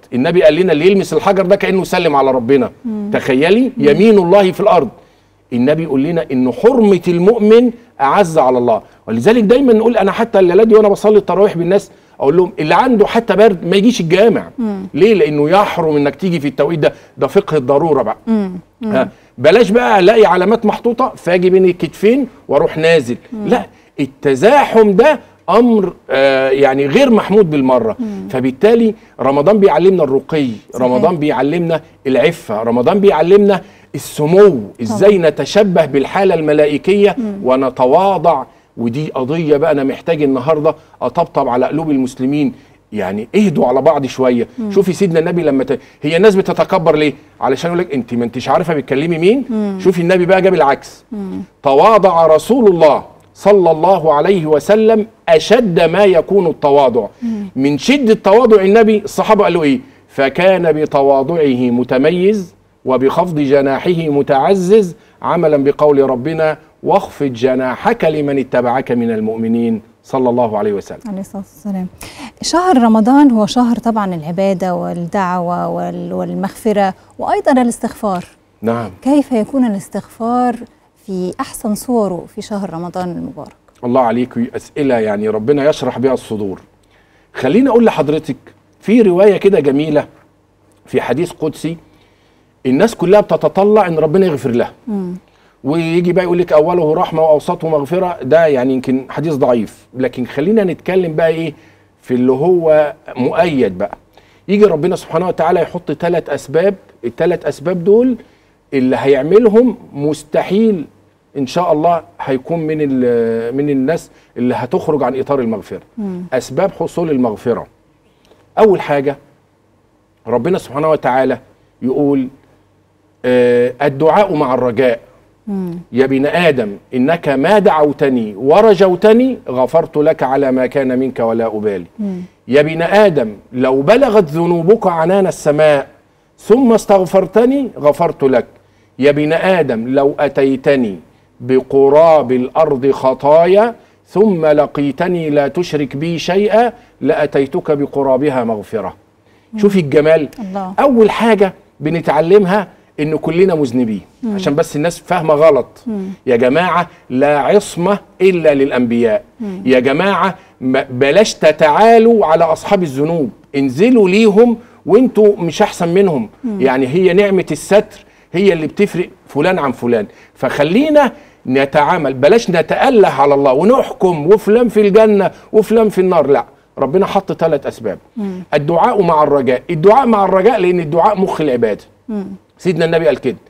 النبي قال لنا اللي يلمس الحجر ده كانه سلم على ربنا مم. تخيلي يمين الله في الارض النبي يقول لنا ان حرمه المؤمن اعز على الله ولذلك دايما نقول انا حتى الليله دي وانا بصلي التراويح بالناس اقول لهم اللي عنده حتى برد ما يجيش الجامع مم. ليه لانه يحرم انك تيجي في التوقيت ده ده فقه الضروره بقى مم. مم. ها بلاش بقى الاقي علامات محطوطه فاجي بين الكتفين واروح نازل مم. لا التزاحم ده امر آه يعني غير محمود بالمره مم. فبالتالي رمضان بيعلمنا الرقي صحيح. رمضان بيعلمنا العفه رمضان بيعلمنا السمو ازاي نتشبه بالحاله الملائكيه مم. ونتواضع ودي قضيه بقى انا محتاج النهارده اطبطب على قلوب المسلمين يعني اهدوا على بعض شويه مم. شوفي سيدنا النبي لما ت... هي الناس بتتكبر ليه علشان يقول لك انت ما انتش عارفه بتكلمي مين مم. شوفي النبي بقى جاب العكس مم. تواضع رسول الله صلى الله عليه وسلم اشد ما يكون التواضع مم. من شده تواضع النبي الصحابه قالوا ايه فكان بتواضعه متميز وبخفض جناحه متعزز عملا بقول ربنا واخفض جناحك لمن اتبعك من المؤمنين صلى الله عليه وسلم عليه الصلاة والسلام شهر رمضان هو شهر طبعا العبادة والدعوة وال- والمغفرة وأيضا الاستغفار نعم كيف يكون الاستغفار في أحسن صوره في شهر رمضان المبارك الله عليك أسئلة يعني ربنا يشرح بها الصدور خليني أقول لحضرتك في رواية كده جميلة في حديث قدسي الناس كلها بتتطلع ان ربنا يغفر لها ويجي بقى يقول لك اوله رحمه واوسطه مغفره ده يعني يمكن حديث ضعيف لكن خلينا نتكلم بقى ايه في اللي هو مؤيد بقى يجي ربنا سبحانه وتعالى يحط ثلاث اسباب الثلاث اسباب دول اللي هيعملهم مستحيل ان شاء الله هيكون من ال- من الناس اللي هتخرج عن اطار المغفره اسباب حصول المغفره اول حاجه ربنا سبحانه وتعالى يقول آه الدعاء مع الرجاء يا ابن ادم انك ما دعوتني ورجوتني غفرت لك على ما كان منك ولا ابالي يا ابن ادم لو بلغت ذنوبك عنان السماء ثم استغفرتني غفرت لك يا ابن ادم لو اتيتني بقراب الارض خطايا ثم لقيتني لا تشرك بي شيئا لاتيتك بقرابها مغفره شوفي الجمال الله اول حاجه بنتعلمها ان كلنا مذنبين مم. عشان بس الناس فاهمه غلط مم. يا جماعه لا عصمه الا للانبياء مم. يا جماعه ما- بلاش تتعالوا على اصحاب الذنوب انزلوا ليهم وانتوا مش احسن منهم مم. يعني هي نعمه الستر هي اللي بتفرق فلان عن فلان فخلينا نتعامل بلاش نتأله على الله ونحكم وفلان في الجنه وفلان في النار لا ربنا حط ثلاث اسباب الدعاء مع الرجاء الدعاء مع الرجاء لان الدعاء مخ العباده سيدنا النبي قال كده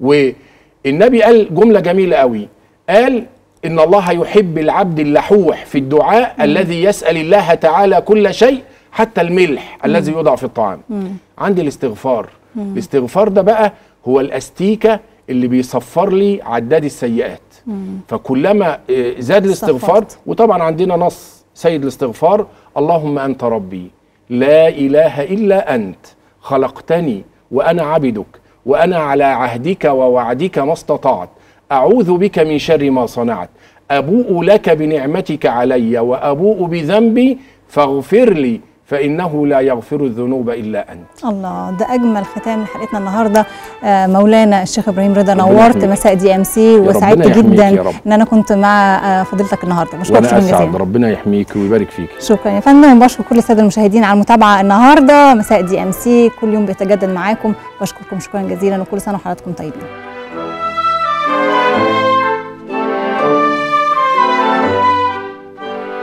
والنبي قال جمله جميله قوي قال ان الله يحب العبد اللحوح في الدعاء الذي يسال الله تعالى كل شيء حتى الملح الذي يوضع في الطعام عندي الاستغفار مم. الاستغفار ده بقى هو الاستيكه اللي بيصفر لي عداد السيئات فكلما آه، زاد الاستغفار صفرت. وطبعا عندنا نص سيد الاستغفار اللهم انت ربي لا اله الا انت خلقتني وانا عبدك وانا على عهدك ووعدك ما استطعت اعوذ بك من شر ما صنعت ابوء لك بنعمتك علي وابوء بذنبي فاغفر لي فانه لا يغفر الذنوب الا انت الله ده اجمل ختام لحلقتنا النهارده آه، مولانا الشيخ ابراهيم رضا ربنا نورت يحميك. مساء دي ام سي ربنا وسعدت يحميك جدا يا رب. ان انا كنت مع آه، فضيلتك النهارده بشكرك وانا شكرا اسعد جزيلا ربنا يحميك ويبارك فيك شكرا يا فندم وبشكر كل الساده المشاهدين على المتابعه النهارده مساء دي ام سي كل يوم بيتجدد معاكم بشكركم شكرا جزيلا وكل سنه وحضراتكم طيبين